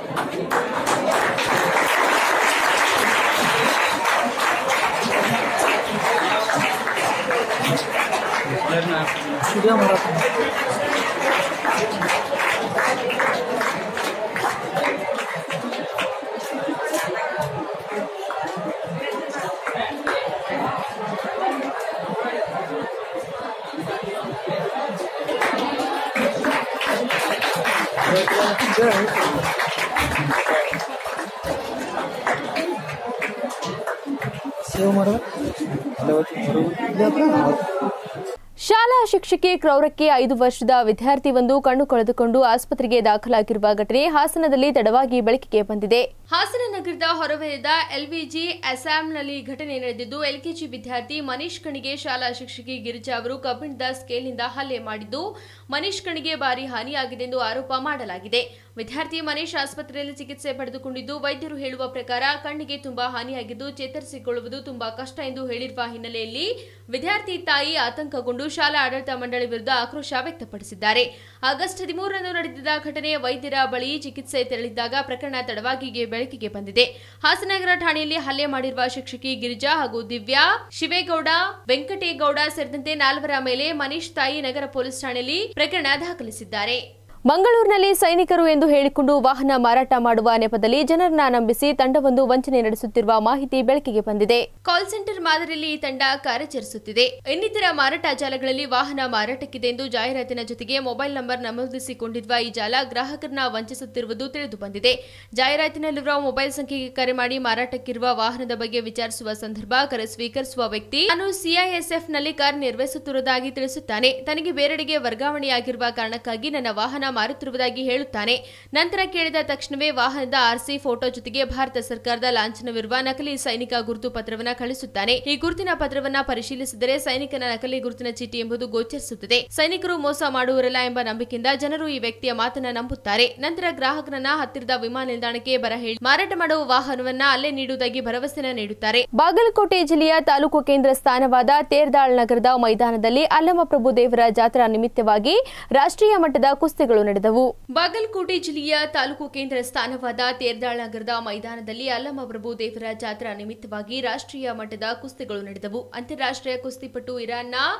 ಶಾಲಾ ಶಿಕ್ಷಕಿ ಕ್ರೌರಕ್ಕೆ ಐದು ವರ್ಷದ ವಿದ್ಯಾರ್ಥಿಯೊಂದು ಕಣ್ಣು ಕಳೆದುಕೊಂಡು ಆಸ್ಪತ್ರೆಗೆ ದಾಖಲಾಗಿರುವ ಘಟನೆ ಹಾಸನದಲ್ಲಿ ತಡವಾಗಿ ಬೆಳಕಿಗೆ ಬಂದಿದೆ ಹಾಸನ ನಗರದ ಹೊರವಲಯದ ಎಲ್ವಿಜಿ ಅಸ್ಸಾಂನಲ್ಲಿ ಘಟನೆ ನಡೆದಿದ್ದು ಎಲ್ಕೆಜಿ ವಿದ್ಯಾರ್ಥಿ ಮನೀಶ್ ಕಣಿಗೆ ಶಾಲಾ ಶಿಕ್ಷಕಿ ಗಿರಿಜಾ ಅವರು ಕಬ್ಬಿಣದ ಸ್ಕೇಲ್ನಿಂದ ಹಲ್ಲೆ ಮಾಡಿದ್ದು ಮನೀಶ್ ಕಣಿಗೆ ಭಾರಿ ಹಾನಿಯಾಗಿದೆ ಎಂದು ಆರೋಪ ಮಾಡಲಾಗಿದೆ ವಿದ್ಯಾರ್ಥಿ ಮನೀಶ್ ಆಸ್ಪತ್ರೆಯಲ್ಲಿ ಚಿಕಿತ್ಸೆ ಪಡೆದುಕೊಂಡಿದ್ದು ವೈದ್ಯರು ಹೇಳುವ ಪ್ರಕಾರ ಕಣ್ಣಿಗೆ ತುಂಬಾ ಹಾನಿಯಾಗಿದ್ದು ಚೇತರಿಸಿಕೊಳ್ಳುವುದು ತುಂಬಾ ಕಷ್ಟ ಎಂದು ಹೇಳಿರುವ ಹಿನ್ನೆಲೆಯಲ್ಲಿ ವಿದ್ಯಾರ್ಥಿ ತಾಯಿ ಆತಂಕಗೊಂಡು ಶಾಲಾ ಆಡಳಿತ ಮಂಡಳಿ ವಿರುದ್ಧ ಆಕ್ರೋಶ ವ್ಯಕ್ತಪಡಿಸಿದ್ದಾರೆ ಆಗಸ್ಟ್ ಹದಿಮೂರರಂದು ನಡೆದಿದ್ದ ಘಟನೆ ವೈದ್ಯರ ಬಳಿ ಚಿಕಿತ್ಸೆ ತೆರಳಿದ್ದಾಗ ಪ್ರಕರಣ ತಡವಾಗಿ ಬೆಳಕಿಗೆ ಬಂದಿದೆ ಹಾಸನಗರ ಠಾಣೆಯಲ್ಲಿ ಹಲ್ಲೆ ಮಾಡಿರುವ ಶಿಕ್ಷಕಿ ಗಿರಿಜಾ ಹಾಗೂ ದಿವ್ಯಾ ಶಿವೇಗೌಡ ವೆಂಕಟೇಗೌಡ ಸೇರಿದಂತೆ ನಾಲ್ವರ ಮೇಲೆ ಮನೀಶ್ ತಾಯಿ ನಗರ ಪೊಲೀಸ್ ಠಾಣೆಯಲ್ಲಿ ಪ್ರಕರಣ ದಾಖಲಿಸಿದ್ದಾರೆ ಮಂಗಳೂರಿನಲ್ಲಿ ಸೈನಿಕರು ಎಂದು ಹೇಳಿಕೊಂಡು ವಾಹನ ಮಾರಾಟ ಮಾಡುವ ನೆಪದಲ್ಲಿ ಜನರನ್ನ ನಂಬಿಸಿ ತಂಡವೊಂದು ವಂಚನೆ ನಡೆಸುತ್ತಿರುವ ಮಾಹಿತಿ ಬೆಳಕಿಗೆ ಬಂದಿದೆ ಕಾಲ್ ಸೆಂಟರ್ ಮಾದರಿಯಲ್ಲಿ ಈ ತಂಡ ಕಾರ್ಯಾಚರಿಸುತ್ತಿದೆ ಇನ್ನಿತರ ಮಾರಾಟ ಜಾಲಗಳಲ್ಲಿ ವಾಹನ ಮಾರಾಟಕ್ಕಿದೆ ಎಂದು ಜಾಹೀರಾತಿನ ಜೊತೆಗೆ ಮೊಬೈಲ್ ನಂಬರ್ ನಮೂದಿಸಿಕೊಂಡಿರುವ ಈ ಜಾಲ ಗ್ರಾಹಕರನ್ನ ವಂಚಿಸುತ್ತಿರುವುದು ತಿಳಿದು ಬಂದಿದೆ ಜಾಹೀರಾತಿನಲ್ಲಿರುವ ಮೊಬೈಲ್ ಸಂಖ್ಯೆಗೆ ಕರೆ ಮಾಡಿ ಮಾರಾಟಕ್ಕಿರುವ ವಾಹನದ ಬಗ್ಗೆ ವಿಚಾರಿಸುವ ಸಂದರ್ಭ ಕರೆ ಸ್ವೀಕರಿಸುವ ವ್ಯಕ್ತಿ ನಾನು ಸಿಐಎಸ್ಎಫ್ ನಲ್ಲಿ ಕಾರ್ಯನಿರ್ವಹಿಸುತ್ತಿರುವುದಾಗಿ ತಿಳಿಸುತ್ತಾನೆ ತನಗೆ ಬೇರೆಡೆಗೆ ವರ್ಗಾವಣೆಯಾಗಿರುವ ಕಾರಣಕ್ಕಾಗಿ ನನ್ನ ವಾಹನ ಮಾರುತ್ತಿರುವುದಾಗಿ ಹೇಳುತ್ತಾನೆ ನಂತರ ಕೇಳಿದ ತಕ್ಷಣವೇ ವಾಹನದ ಆರ್ಸಿ ಫೋಟೋ ಜೊತೆಗೆ ಭಾರತ ಸರ್ಕಾರದ ಲಾಂಛನವಿರುವ ನಕಲಿ ಸೈನಿಕ ಗುರುತು ಪತ್ರವನ್ನ ಕಳಿಸುತ್ತಾನೆ ಈ ಗುರುತಿನ ಪತ್ರವನ್ನ ಪರಿಶೀಲಿಸಿದರೆ ಸೈನಿಕನ ನಕಲಿ ಗುರುತಿನ ಚೀಟಿ ಎಂಬುದು ಗೋಚರಿಸುತ್ತದೆ ಸೈನಿಕರು ಮೋಸ ಮಾಡುವರಲ್ಲ ಎಂಬ ನಂಬಿಕೆಯಿಂದ ಜನರು ಈ ವ್ಯಕ್ತಿಯ ಮಾತನ್ನ ನಂಬುತ್ತಾರೆ ನಂತರ ಗ್ರಾಹಕರನ್ನ ಹತ್ತಿರದ ವಿಮಾನ ನಿಲ್ದಾಣಕ್ಕೆ ಬರ ಹೇಳಿ ಮಾರಾಟ ಮಾಡುವ ವಾಹನವನ್ನ ಅಲ್ಲೇ ನೀಡುವುದಾಗಿ ಭರವಸೆನ ನೀಡುತ್ತಾರೆ ಬಾಗಲಕೋಟೆ ಜಿಲ್ಲೆಯ ತಾಲೂಕು ಕೇಂದ್ರ ಸ್ಥಾನವಾದ ತೇರ್ದಾಳ್ ನಗರದ ಮೈದಾನದಲ್ಲಿ ಅಲ್ಲಮಪ್ರಭು ದೇವರ ಜಾತ್ರಾ ನಿಮಿತ್ತವಾಗಿ ರಾಷ್ಟ್ರೀಯ ಮಟ್ಟದ ಕುಸ್ತಿಗಳು ನಡೆದವು ಬಾಗಲಕೋಟೆ ಜಿಲ್ಲೆಯ ತಾಲೂಕು ಕೇಂದ್ರ ಸ್ಥಾನವಾದ ತೇರ್ದಾಳ್ ನಗರದ ಮೈದಾನದಲ್ಲಿ ಅಲ್ಲಮಪ್ರಭು ದೇವರ ಜಾತ್ರಾ ನಿಮಿತ್ತವಾಗಿ ರಾಷ್ಟ್ರೀಯ ಮಟ್ಟದ ಕುಸ್ತಿಗಳು ನಡೆದವು ಅಂತಾರಾಷ್ಟ್ರೀಯ ಕುಸ್ತಿಪಟು ಇರಾನ್ನ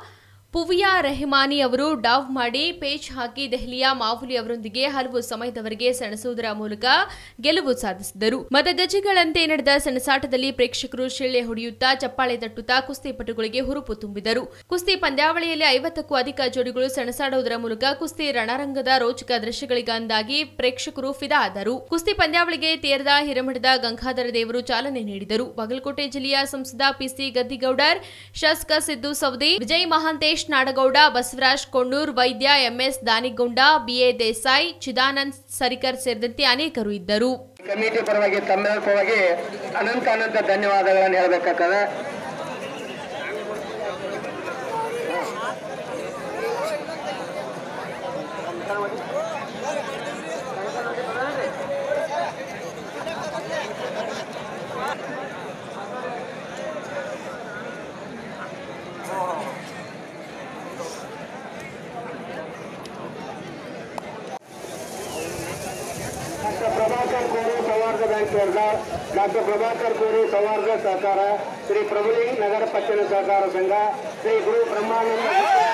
ಪುವಿಯಾ ರೆಹಮಾನಿ ಅವರು ಡಾವ್ ಮಾಡಿ ಪೇಚ್ ಹಾಕಿ ದೆಹಲಿಯ ಮಾವುಲಿ ಅವರೊಂದಿಗೆ ಹಲವು ಸಮಯದವರೆಗೆ ಸೆಣಸುವುದರ ಮೂಲಕ ಗೆಲುವು ಸಾಧಿಸಿದರು ಮತಗಜೆಗಳಂತೆ ನಡೆದ ಸೆಣಸಾಟದಲ್ಲಿ ಪ್ರೇಕ್ಷಕರು ಶಿಳ್ಳೆ ಹೊಡೆಯುತ್ತಾ ಚಪ್ಪಾಳೆ ತಟ್ಟುತ್ತಾ ಕುಸ್ತಿಪಟುಗಳಿಗೆ ಹುರುಪು ತುಂಬಿದರು ಕುಸ್ತಿ ಪಂದ್ಯಾವಳಿಯಲ್ಲಿ ಐವತ್ತಕ್ಕೂ ಅಧಿಕ ಜೋಡಿಗಳು ಸೆಣಸಾಡುವುದರ ಮೂಲಕ ಕುಸ್ತಿ ರಣರಂಗದ ರೋಚಕ ದೃಶ್ಯಗಳಿಂದಾಗಿ ಪ್ರೇಕ್ಷಕರು ಫಿದಾ ಆದರು ಕುಸ್ತಿ ಪಂದ್ಯಾವಳಿಗೆ ತೇರದ ಹಿರಮಠದ ಗಂಗಾಧರ ದೇವರು ಚಾಲನೆ ನೀಡಿದರು ಬಾಗಲಕೋಟೆ ಜಿಲ್ಲೆಯ ಸಂಸದ ಪಿಸಿ ಗದ್ದಿಗೌಡರ್ ಶಾಸಕ ಸಿದ್ದು ಸವದಿ ವಿಜಯ್ ಮಹಾಂತೇಶ್ ನಾಡಗೌಡ ಬಸವರಾಜ್ ಕೊಂಡೂರ್ ವೈದ್ಯ ಎಂಎಸ್ ದಾನಿಗೊಂಡ ಬಿಎ ದೇಸಾಯಿ ಚಿದಾನಂದ್ ಸರಿಕರ್ ಸೇರಿದಂತೆ ಅನೇಕರು ಇದ್ದರು ಕಮಿಟಿ ಪರವಾಗಿ ತಮ್ಮೆಲ್ಲರ ಪರವಾಗಿ ಅನಂತ ಅನಂತ ಧನ್ಯವಾದಗಳನ್ನು ಹೇಳಬೇಕಾಗ್ತದೆ ಡಾಕ್ಟರ್ ಪ್ರಭಾಕರ್ ಕೋರಿ ಸೌಹಾರ್ದ ಬ್ಯಾಂಕ್ ಸರ್ದಾರ್ ಡಾಕ್ಟರ್ ಪ್ರಭಾಕರ್ ಕೋರಿ ಸೌಹಾರ್ದ ಸಹಕಾರ ಶ್ರೀ ಪ್ರಭುಲಿಂಗ್ ನಗರ ಪಟ್ಟಣ ಸಹಕಾರ ಸಂಘ ಶ್ರೀ ಗುರು ಬ್ರಹ್ಮಾನಂದ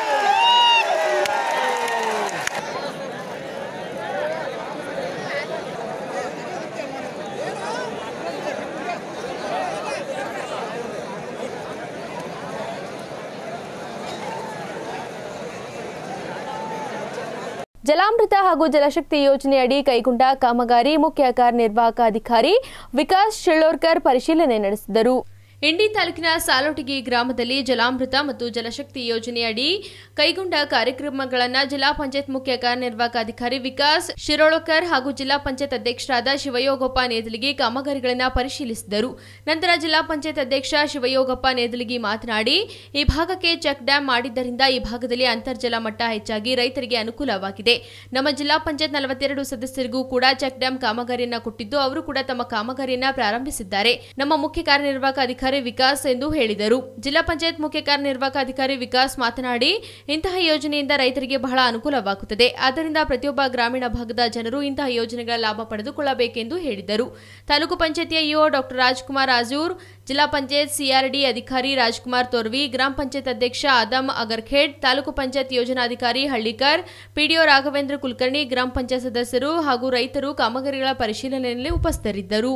ಜಲಾಮೃತ ಹಾಗೂ ಜಲಶಕ್ತಿ ಯೋಜನೆಯಡಿ ಕೈಗೊಂಡ ಕಾಮಗಾರಿ ಮುಖ್ಯ ಕಾರ್ಯನಿರ್ವಾಹಕ ಅಧಿಕಾರಿ ವಿಕಾಸ್ ಶಿಳ್ಳೋರ್ಕರ್ ಪರಿಶೀಲನೆ ನಡೆಸಿದರು ಇಂಡಿ ತಾಲೂಕಿನ ಸಾಲೋಟಿಗಿ ಗ್ರಾಮದಲ್ಲಿ ಜಲಾಮೃತ ಮತ್ತು ಜಲಶಕ್ತಿ ಯೋಜನೆಯಡಿ ಕೈಗೊಂಡ ಕಾರ್ಯಕ್ರಮಗಳನ್ನು ಜಿಲ್ಲಾ ಪಂಚಾಯತ್ ಮುಖ್ಯ ಕಾರ್ಯನಿರ್ವಾಹಕ ಅಧಿಕಾರಿ ವಿಕಾಸ್ ಶಿರೋಳಕರ್ ಹಾಗೂ ಜಿಲ್ಲಾ ಪಂಚಾಯತ್ ಅಧ್ಯಕ್ಷರಾದ ಶಿವಯೋಗಪ್ಪ ನೇದಲಿಗಿ ಕಾಮಗಾರಿಗಳನ್ನು ಪರಿಶೀಲಿಸಿದರು ನಂತರ ಜಿಲ್ಲಾ ಪಂಚಾಯತ್ ಅಧ್ಯಕ್ಷ ಶಿವಯೋಗಪ್ಪ ನೇದಲಿಗಿ ಮಾತನಾಡಿ ಈ ಭಾಗಕ್ಕೆ ಚೆಕ್ ಡ್ಯಾಂ ಮಾಡಿದ್ದರಿಂದ ಈ ಭಾಗದಲ್ಲಿ ಅಂತರ್ಜಲ ಮಟ್ಟ ಹೆಚ್ಚಾಗಿ ರೈತರಿಗೆ ಅನುಕೂಲವಾಗಿದೆ ನಮ್ಮ ಜಿಲ್ಲಾ ಪಂಚಾಯತ್ ನಲವತ್ತೆರಡು ಸದಸ್ಯರಿಗೂ ಕೂಡ ಚೆಕ್ ಡ್ಯಾಂ ಕಾಮಗಾರಿಯನ್ನ ಕೊಟ್ಟಿದ್ದು ಅವರು ಕೂಡ ತಮ್ಮ ಕಾಮಗಾರಿಯನ್ನ ಪ್ರಾರಂಭಿಸಿದ್ದಾರೆ ನಮ್ಮ ಮುಖ್ಯ ಕಾರ್ಯನಿರ್ವಾಹಕ ಅಧಿಕಾರಿ ವಿಕಾಸ್ ಎಂದು ಹೇಳಿದರು ಜಿಲ್ಲಾ ಪಂಚಾಯತ್ ಮುಖ್ಯ ಕಾರ್ಯನಿರ್ವಾಹಕ ಅಧಿಕಾರಿ ವಿಕಾಸ್ ಮಾತನಾಡಿ ಇಂತಹ ಯೋಜನೆಯಿಂದ ರೈತರಿಗೆ ಬಹಳ ಅನುಕೂಲವಾಗುತ್ತದೆ ಆದ್ದರಿಂದ ಪ್ರತಿಯೊಬ್ಬ ಗ್ರಾಮೀಣ ಭಾಗದ ಜನರು ಇಂತಹ ಯೋಜನೆಗಳ ಲಾಭ ಪಡೆದುಕೊಳ್ಳಬೇಕೆಂದು ಹೇಳಿದರು ತಾಲೂಕು ಪಂಚಾಯತಿಯ ಇಒ ಡಾಕ್ಟರ್ ರಾಜ್ಕುಮಾರ್ ಆಜೂರ್ ಜಿಲ್ಲಾ ಪಂಚಾಯತ್ ಸಿಆರ್ಡಿ ಅಧಿಕಾರಿ ರಾಜ್ಕುಮಾರ್ ತೋರ್ವಿ ಗ್ರಾಮ ಪಂಚಾಯತ್ ಅಧ್ಯಕ್ಷ ಆದಮ್ ಅಗರ್ಖೇಡ್ ತಾಲೂಕು ಪಂಚಾಯತ್ ಯೋಜನಾಧಿಕಾರಿ ಹಳ್ಳಿಕರ್ ಪಿಡಿಒ ರಾಘವೇಂದ್ರ ಕುಲಕರ್ಣಿ ಗ್ರಾಮ ಪಂಚಾಯತ್ ಸದಸ್ಯರು ಹಾಗೂ ರೈತರು ಕಾಮಗಾರಿಗಳ ಪರಿಶೀಲನೆಯಲ್ಲಿ ಉಪಸ್ಥಿತರಿದ್ದರು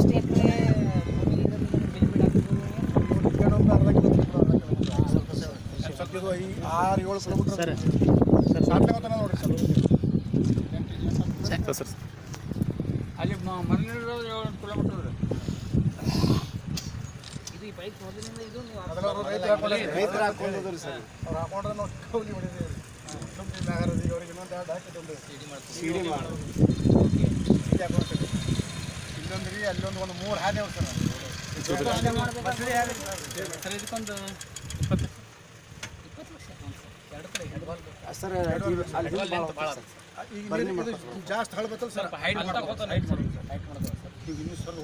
ಆರು ಏಳು ಕಿಲೋಮೀಟರ್ ಸರ್ ನೋಡ್ರಿ ಸರ್ ಅಲ್ಲಿ ಮರಳಿರೋದು ಏಳು ಕಿಲೋಮೀಟರ್ ಇದು ಈ ಪೈಪ್ ಮೊದಲಿನಿಂದ ಇದು ನೀವು ಅದೆಲ್ಲ ರೈತರು ಹಾಕೊಂಡಿದ್ದಾರೆ. ರೈತರು ಹಾಕೊಂಡಿದ್ದಾರೆ ಸರ್ ಅವ್ರು ಹಾಕೊಂಡ್ರೆ ನಾವು ಕೌಲಿ ಮಾಡಿದ್ದೇವೆ ಸುಮ್ಮನೆ ನಗರದಿಗೆ ಅವ್ರಿಗೆ ಇನ್ನೊಂದು ಎರಡು ಹಾಕಿದ್ದು ಸಿಡಿ ಮಾಡಿ ಸಿಡಿ ಹಾಕೊಂಡಿದ್ದೀವಿ ಇಲ್ಲೊಂದು ರೀ ಅಲ್ಲೊಂದು ಒಂದು ಮೂರು ಹಾದಿ ಅವ್ರು ಸರ್ ಬಸ್ರಿ ಹಾದಿ ಸರ್ ಇದಕ್ಕೊಂದು ಸರ್ ಈಗ ನೀರು ಇದು ಜಾಸ್ತಿ ಹಳ ಬತ್ತಲ್ಲ ಸರ್ ಹೈಟ್ ಮಾಡ್ಕೋತ ಹೈಟ್ ಮಾಡೋದು ಸರ್ ಹೈಟ್ ಮಾಡೋದು ಸರ್ ಈಗ ಇನ್ನೂ ಸ್ವಲ್ಪ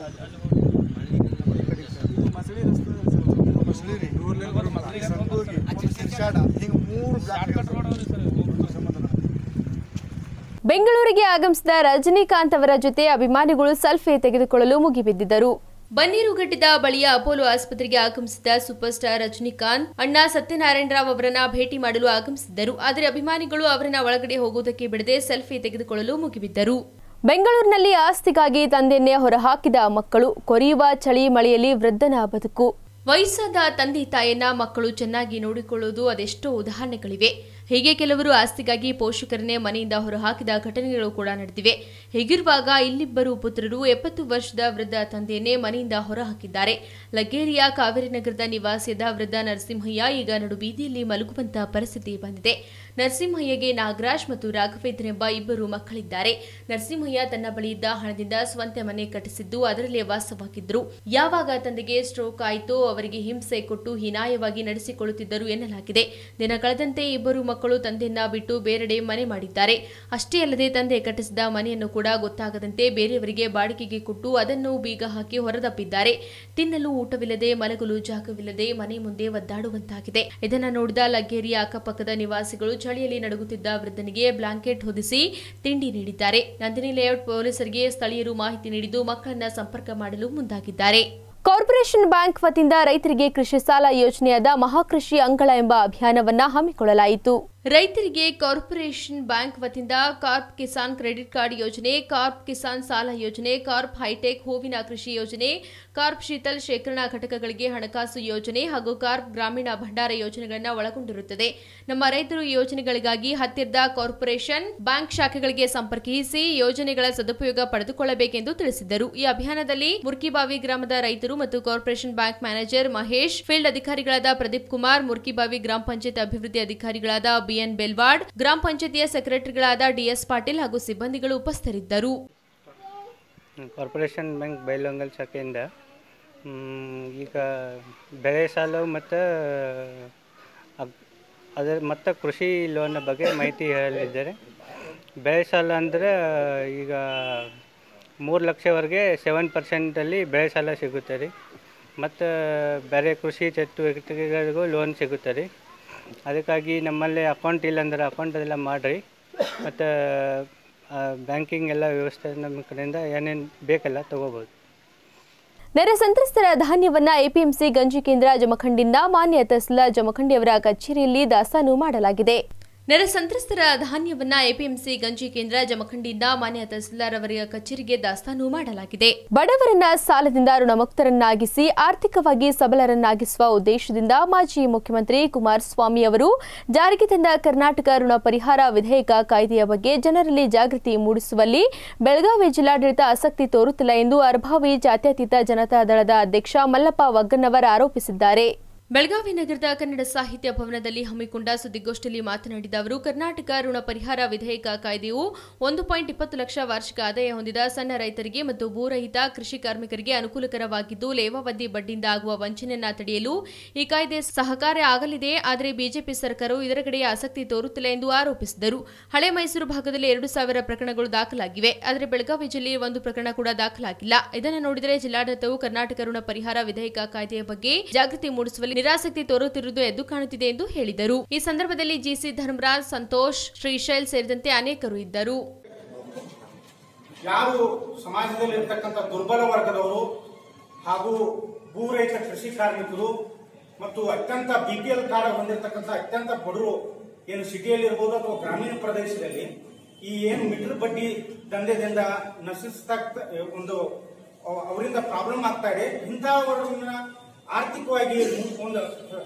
ಇದು ಮಸಳಿ ರಸ್ತೆ ಇದೆ ಸರ್. ಇದು ಮಸಳಿ ರೀ ಈ ಸಂಪೂರ್ಗಿ, ಒಂದು ಸಿರ್ಸಾಡ ಹಿಂಗೆ ಮೂರು ಬ್ಲಾಕ್ ಸಂಬಂಧ ಬೆಂಗಳೂರಿಗೆ ಆಗಮಿಸಿದ ರಜನಿಕಾಂತ್ ಅವರ ಜೊತೆ ಅಭಿಮಾನಿಗಳು ಸೆಲ್ಫಿ ತೆಗೆದುಕೊಳ್ಳಲು ಮುಗಿಬಿದ್ದಿದ್ದರು ಬನ್ನೀರುಘಟ್ಟದ ಬಳಿಯ ಅಪೋಲೋ ಆಸ್ಪತ್ರೆಗೆ ಆಗಮಿಸಿದ ಸೂಪರ್ ಸ್ಟಾರ್ ರಜನಿಕಾಂತ್ ಅಣ್ಣ ಸತ್ಯನಾರಾಯಣ ರಾವ್ ಅವರನ್ನ ಭೇಟಿ ಮಾಡಲು ಆಗಮಿಸಿದ್ದರು ಆದರೆ ಅಭಿಮಾನಿಗಳು ಅವರನ್ನ ಒಳಗಡೆ ಹೋಗುವುದಕ್ಕೆ ಬಿಡದೆ ಸೆಲ್ಫಿ ತೆಗೆದುಕೊಳ್ಳಲು ಮುಗಿಬಿದ್ದರು ಬೆಂಗಳೂರಿನಲ್ಲಿ ಆಸ್ತಿಗಾಗಿ ತಂದೆಯನ್ನೇ ಹೊರಹಾಕಿದ ಮಕ್ಕಳು ಕೊರಿಯುವ ಚಳಿ ಮಳೆಯಲ್ಲಿ ವೃದ್ಧನ ಬದುಕು ವಯಸ್ಸಾದ ತಂದೆ ತಾಯಿಯನ್ನ ಮಕ್ಕಳು ಚೆನ್ನಾಗಿ ನೋಡಿಕೊಳ್ಳುವುದು ಅದೆಷ್ಟೋ ಉದಾಹರಣೆಗಳಿವೆ ಹೀಗೆ ಕೆಲವರು ಆಸ್ತಿಗಾಗಿ ಪೋಷಕರನ್ನೇ ಮನೆಯಿಂದ ಹೊರಹಾಕಿದ ಘಟನೆಗಳು ಕೂಡ ನಡೆದಿವೆ ಹೀಗಿರುವಾಗ ಇಲ್ಲಿಬ್ಬರು ಪುತ್ರರು ಎಪ್ಪತ್ತು ವರ್ಷದ ವೃದ್ಧ ತಂದೆಯನ್ನೇ ಮನೆಯಿಂದ ಹೊರಹಾಕಿದ್ದಾರೆ ಲಗೇರಿಯ ಕಾವೇರಿ ನಗರದ ನಿವಾಸಿಯಾದ ವೃದ್ಧ ನರಸಿಂಹಯ್ಯ ಈಗ ನಡು ಬೀದಿಯಲ್ಲಿ ಮಲಗುವಂತಹ ಪರಿಸ್ಥಿತಿ ಬಂದಿದೆ ನರಸಿಂಹಯ್ಯಗೆ ನಾಗರಾಜ್ ಮತ್ತು ರಾಘವೇಂದ್ರ ಎಂಬ ಇಬ್ಬರು ಮಕ್ಕಳಿದ್ದಾರೆ ನರಸಿಂಹಯ್ಯ ತನ್ನ ಬಳಿ ಇದ್ದ ಹಣದಿಂದ ಸ್ವಂತ ಮನೆ ಕಟ್ಟಿಸಿದ್ದು ಅದರಲ್ಲೇ ವಾಸವಾಗಿದ್ದರು ಯಾವಾಗ ತಂದೆಗೆ ಸ್ಟ್ರೋಕ್ ಆಯಿತೋ ಅವರಿಗೆ ಹಿಂಸೆ ಕೊಟ್ಟು ಹೀನಾಯವಾಗಿ ನಡೆಸಿಕೊಳ್ಳುತ್ತಿದ್ದರು ಎನ್ನಲಾಗಿದೆ ದಿನ ಕಳೆದಂತೆ ಇಬ್ಬರು ಮಕ್ಕಳು ತಂದೆಯನ್ನ ಬಿಟ್ಟು ಬೇರೆಡೆ ಮನೆ ಮಾಡಿದ್ದಾರೆ ಅಷ್ಟೇ ಅಲ್ಲದೆ ತಂದೆ ಕಟ್ಟಿಸಿದ ಮನೆಯನ್ನು ಕೂಡ ಗೊತ್ತಾಗದಂತೆ ಬೇರೆಯವರಿಗೆ ಬಾಡಿಗೆಗೆ ಕೊಟ್ಟು ಅದನ್ನು ಬೀಗ ಹಾಕಿ ಹೊರದಪ್ಪಿದ್ದಾರೆ ತಿನ್ನಲು ಊಟವಿಲ್ಲದೆ ಮಲಗಲು ಜಾಗವಿಲ್ಲದೆ ಮನೆ ಮುಂದೆ ಒದ್ದಾಡುವಂತಾಗಿದೆ ಇದನ್ನ ನೋಡಿದ ಲಗ್ಗೇರಿಯ ಅಕ್ಕಪಕ್ಕದ ನಿವಾಸಿಗಳು ಚಳಿಯಲ್ಲಿ ನಡುಗುತ್ತಿದ್ದ ವೃದ್ಧನಿಗೆ ಬ್ಲಾಂಕೆಟ್ ಹೊದಿಸಿ ತಿಂಡಿ ನೀಡಿದ್ದಾರೆ ನಂದಿನಿ ಲೇಔಟ್ ಪೊಲೀಸರಿಗೆ ಸ್ಥಳೀಯರು ಮಾಹಿತಿ ನೀಡಿದ್ದು ಮಕ್ಕಳನ್ನ ಸಂಪರ್ಕ ಮಾಡಲು ಮುಂದಾಗಿದ್ದಾರೆ ಕಾರ್ಪೊರೇಷನ್ ಬ್ಯಾಂಕ್ ವತಿಯಿಂದ ರೈತರಿಗೆ ಕೃಷಿ ಸಾಲ ಯೋಜನೆಯಾದ ಮಹಾಕೃಷಿ ಅಂಗಳ ಎಂಬ ಅಭಿಯಾನವನ್ನ ಹಮ್ಮಿಕೊಳ್ಳಲಾಯಿತು ರೈತರಿಗೆ ಕಾರ್ಪೊರೇಷನ್ ಬ್ಯಾಂಕ್ ವತಿಯಿಂದ ಕಾರ್ಪ್ ಕಿಸಾನ್ ಕ್ರೆಡಿಟ್ ಕಾರ್ಡ್ ಯೋಜನೆ ಕಾರ್ಪ್ ಕಿಸಾನ್ ಸಾಲ ಯೋಜನೆ ಕಾರ್ಪ್ ಹೈಟೆಕ್ ಹೂವಿನ ಕೃಷಿ ಯೋಜನೆ ಕಾರ್ಪ್ ಶೀತಲ್ ಶೇಖರಣಾ ಘಟಕಗಳಿಗೆ ಹಣಕಾಸು ಯೋಜನೆ ಹಾಗೂ ಕಾರ್ಪ್ ಗ್ರಾಮೀಣ ಭಂಡಾರ ಯೋಜನೆಗಳನ್ನು ಒಳಗೊಂಡಿರುತ್ತದೆ ನಮ್ಮ ರೈತರು ಈ ಯೋಜನೆಗಳಿಗಾಗಿ ಹತ್ತಿರದ ಕಾರ್ಪೊರೇಷನ್ ಬ್ಯಾಂಕ್ ಶಾಖೆಗಳಿಗೆ ಸಂಪರ್ಕಿಸಿ ಯೋಜನೆಗಳ ಸದುಪಯೋಗ ಪಡೆದುಕೊಳ್ಳಬೇಕೆಂದು ತಿಳಿಸಿದ್ದರು ಈ ಅಭಿಯಾನದಲ್ಲಿ ಮುರ್ಕಿಬಾವಿ ಗ್ರಾಮದ ರೈತರು ಮತ್ತು corporation bank manager Mahesh field ಅಧಿಕಾರಿಗಳಾದ ಪ್ರದೀಪ್ ಕುಮಾರ್ ಮುರ್ಕಿಬಾವಿ ಗ್ರಾಮ ಪಂಚಾಯತ್ ಅಭಿವೃದ್ಧಿ ಅಧಿಕಾರಿಗಳಾದ ಬಿಎನ್ ಬೆಲ್ವಾಡ್ ಗ್ರಾಮ ಪಂಚಾಯತಿಯ ಸೆಕ್ರೆಟರಿಗಳಾದ ಡಿಎಸ್ ಪಾಟೀಲ್ ಹಾಗೂ ಸಿಬ್ಬಂದಿಗಳು ಉಪಸ್ಥಿತರಿದ್ದರು ಕಾರ್ಪೊರೇಷನ್ ಬ್ಯಾಂಕ್ ಬೈಲೊಂಗಲ್ ಶಾಖೆಯಿಂದ ಮ್, ಈಗ ಬೆಳೆ ಸಾಲ ಮತ್ತು ಅದರ ಮತ್ತು ಕೃಷಿ ಲೋನ್ ಬಗ್ಗೆ ಮಾಹಿತಿ ಹೇಳಲಿದ್ದಾರೆ ಬೆಳೆ ಸಾಲ ಅಂದರೆ ಈಗ ಮೂರು ಲಕ್ಷವರೆಗೆ ಸೆವೆನ್ ಪರ್ಸೆಂಟಲ್ಲಿ ಬೆಳೆ ಸಾಲ ಸಿಗುತ್ತೆ ರೀ ಮತ್ತು ಬೇರೆ ಕೃಷಿ ಚಟುವಟಿಕೆಗಳಿಗೂ ಲೋನ್ ಸಿಗುತ್ತೆ ರೀ ಅದಕ್ಕಾಗಿ ನಮ್ಮಲ್ಲಿ ಅಕೌಂಟ್ ಇಲ್ಲ ಅಂದ್ರೆ ಅಕೌಂಟ್ ಎಲ್ಲ ಮಾಡಿರಿ ಮತ್ತು ಬ್ಯಾಂಕಿಂಗ್ ಎಲ್ಲ ವ್ಯವಸ್ಥೆ ನಮ್ಮ ಕಡೆಯಿಂದ ಏನೇನು ಬೇಕಲ್ಲ ತೊಗೋಬೋದು ನೆರೆ ಸಂತ್ರಸ್ತರ ಧಾನ್ಯವನ್ನ ಎಪಿಎಂಸಿ ಗಂಜಿ ಕೇಂದ್ರ ಜಮಖಂಡಿನ ಮಾನ್ಯ ತಹಸೀಲ್ದಾರ್ ಜಮಖಂಡಿಯವರ ಕಚೇರಿಯಲ್ಲಿ ದಾಸ್ತಾನು ಮಾಡಲಾಗಿದೆ ನೆರೆ ಸಂತ್ರಸ್ತರ ಧಾನ್ಯವನ್ನ ಎಪಿಎಂಸಿ ಗಂಜಿ ಕೇಂದ್ರ ಜಮಖಂಡಿಯಿಂದ ಮಾನ್ಯ ತಹಸೀಲ್ದಾರ್ ಅವರ ಕಚೇರಿಗೆ ದಾಸ್ತಾನು ಮಾಡಲಾಗಿದೆ ಬಡವರನ್ನ ಸಾಲದಿಂದ ಋಣಮುಕ್ತರನ್ನಾಗಿಸಿ ಆರ್ಥಿಕವಾಗಿ ಸಬಲರನ್ನಾಗಿಸುವ ಉದ್ದೇಶದಿಂದ ಮಾಜಿ ಮುಖ್ಯಮಂತ್ರಿ ಕುಮಾರಸ್ವಾಮಿ ಅವರು ಜಾರಿಗೆ ತಂದ ಕರ್ನಾಟಕ ಋಣ ಪರಿಹಾರ ವಿಧೇಯಕ ಕಾಯ್ದೆಯ ಬಗ್ಗೆ ಜನರಲ್ಲಿ ಜಾಗೃತಿ ಮೂಡಿಸುವಲ್ಲಿ ಬೆಳಗಾವಿ ಜಿಲ್ಲಾಡಳಿತ ಆಸಕ್ತಿ ತೋರುತ್ತಿಲ್ಲ ಎಂದು ಅರ್ಭಾವಿ ಜಾತ್ಯತೀತ ಜನತಾ ದಳದ ಅಧ್ಯಕ್ಷ ಮಲ್ಲಪ್ಪ ವಗ್ಗನ್ನವರ್ ಆರೋಪಿಸಿದ್ದಾರೆ ಬೆಳಗಾವಿ ನಗರದ ಕನ್ನಡ ಸಾಹಿತ್ಯ ಭವನದಲ್ಲಿ ಹಮ್ಮಿಕೊಂಡ ಸುದ್ದಿಗೋಷ್ಠಿಯಲ್ಲಿ ಮಾತನಾಡಿದ ಅವರು ಕರ್ನಾಟಕ ಋಣ ಪರಿಹಾರ ವಿಧೇಯಕ ಕಾಯ್ದೆಯು ಒಂದು ಪಾಯಿಂಟ್ ಇಪ್ಪತ್ತು ಲಕ್ಷ ವಾರ್ಷಿಕ ಆದಾಯ ಹೊಂದಿದ ಸಣ್ಣ ರೈತರಿಗೆ ಮತ್ತು ಭೂರಹಿತ ಕೃಷಿ ಕಾರ್ಮಿಕರಿಗೆ ಅನುಕೂಲಕರವಾಗಿದ್ದು ಲೇವಾವಧಿ ಬಡ್ಡಿಯಿಂದ ಆಗುವ ವಂಚನೆಯನ್ನ ತಡೆಯಲು ಈ ಕಾಯ್ದೆ ಸಹಕಾರಿ ಆಗಲಿದೆ ಆದರೆ ಬಿಜೆಪಿ ಸರ್ಕಾರವು ಇದರ ಕಡೆ ಆಸಕ್ತಿ ತೋರುತ್ತಿಲ್ಲ ಎಂದು ಆರೋಪಿಸಿದರು ಹಳೆ ಮೈಸೂರು ಭಾಗದಲ್ಲಿ ಎರಡು ಸಾವಿರ ಪ್ರಕರಣಗಳು ದಾಖಲಾಗಿವೆ ಆದರೆ ಬೆಳಗಾವಿ ಜಿಲ್ಲೆಯಲ್ಲಿ ಒಂದು ಪ್ರಕರಣ ಕೂಡ ದಾಖಲಾಗಿಲ್ಲ ಇದನ್ನು ನೋಡಿದರೆ ಜಿಲ್ಲಾಡಳಿತವು ಕರ್ನಾಟಕ ಋಣ ಪರಿಹಾರ ವಿಧೇಯಕ ಕಾಯ್ದೆಯ ಬಗ್ಗೆ ಜಾಗೃತಿ ಮೂಡಿಸುವಲ್ಲಿ ನಿರಾಸಕ್ತಿ ತೋರುತ್ತಿರುವುದು ಎದ್ದು ಕಾಣುತ್ತಿದೆ ಎಂದು ಹೇಳಿದರು ಈ ಸಂದರ್ಭದಲ್ಲಿ ಜಿಸಿ ಧರ್ಮರಾಜ್ ಸಂತೋಷ್ ಶ್ರೀಶೈಲ್ ಸೇರಿದಂತೆ ಅನೇಕರು ಇದ್ದರು ಯಾರು ಸಮಾಜದಲ್ಲಿ ಇರ್ತಕ್ಕಂಥ ದುರ್ಬಲ ವರ್ಗದವರು ಹಾಗೂ ಭೂರಹಿತ ಕೃಷಿ ಕಾರ್ಮಿಕರು ಮತ್ತು ಅತ್ಯಂತ ಬಿ ಪಿ ಎಲ್ ಕಾರ್ಡ್ ಹೊಂದಿರತಕ್ಕಂಥ ಅತ್ಯಂತ ಬಡವರು ಏನು ಸಿಟಿಯಲ್ಲಿ ಇರ್ಬೋದು ಅಥವಾ ಗ್ರಾಮೀಣ ಪ್ರದೇಶದಲ್ಲಿ ಈ ಏನು ಮೀಟರ್ ಬಡ್ಡಿ ದಂಧೆದಿಂದ ನಶಿಸ್ತಾ ಒಂದು ಅವ- ಅವರಿಂದ ಪ್ರಾಬ್ಲಮ್ ಆಗ್ತಾ ಇದೆ ಇಂಥವರನ್ನ ಆರ್ಥಿಕವಾಗಿ ಒಂದು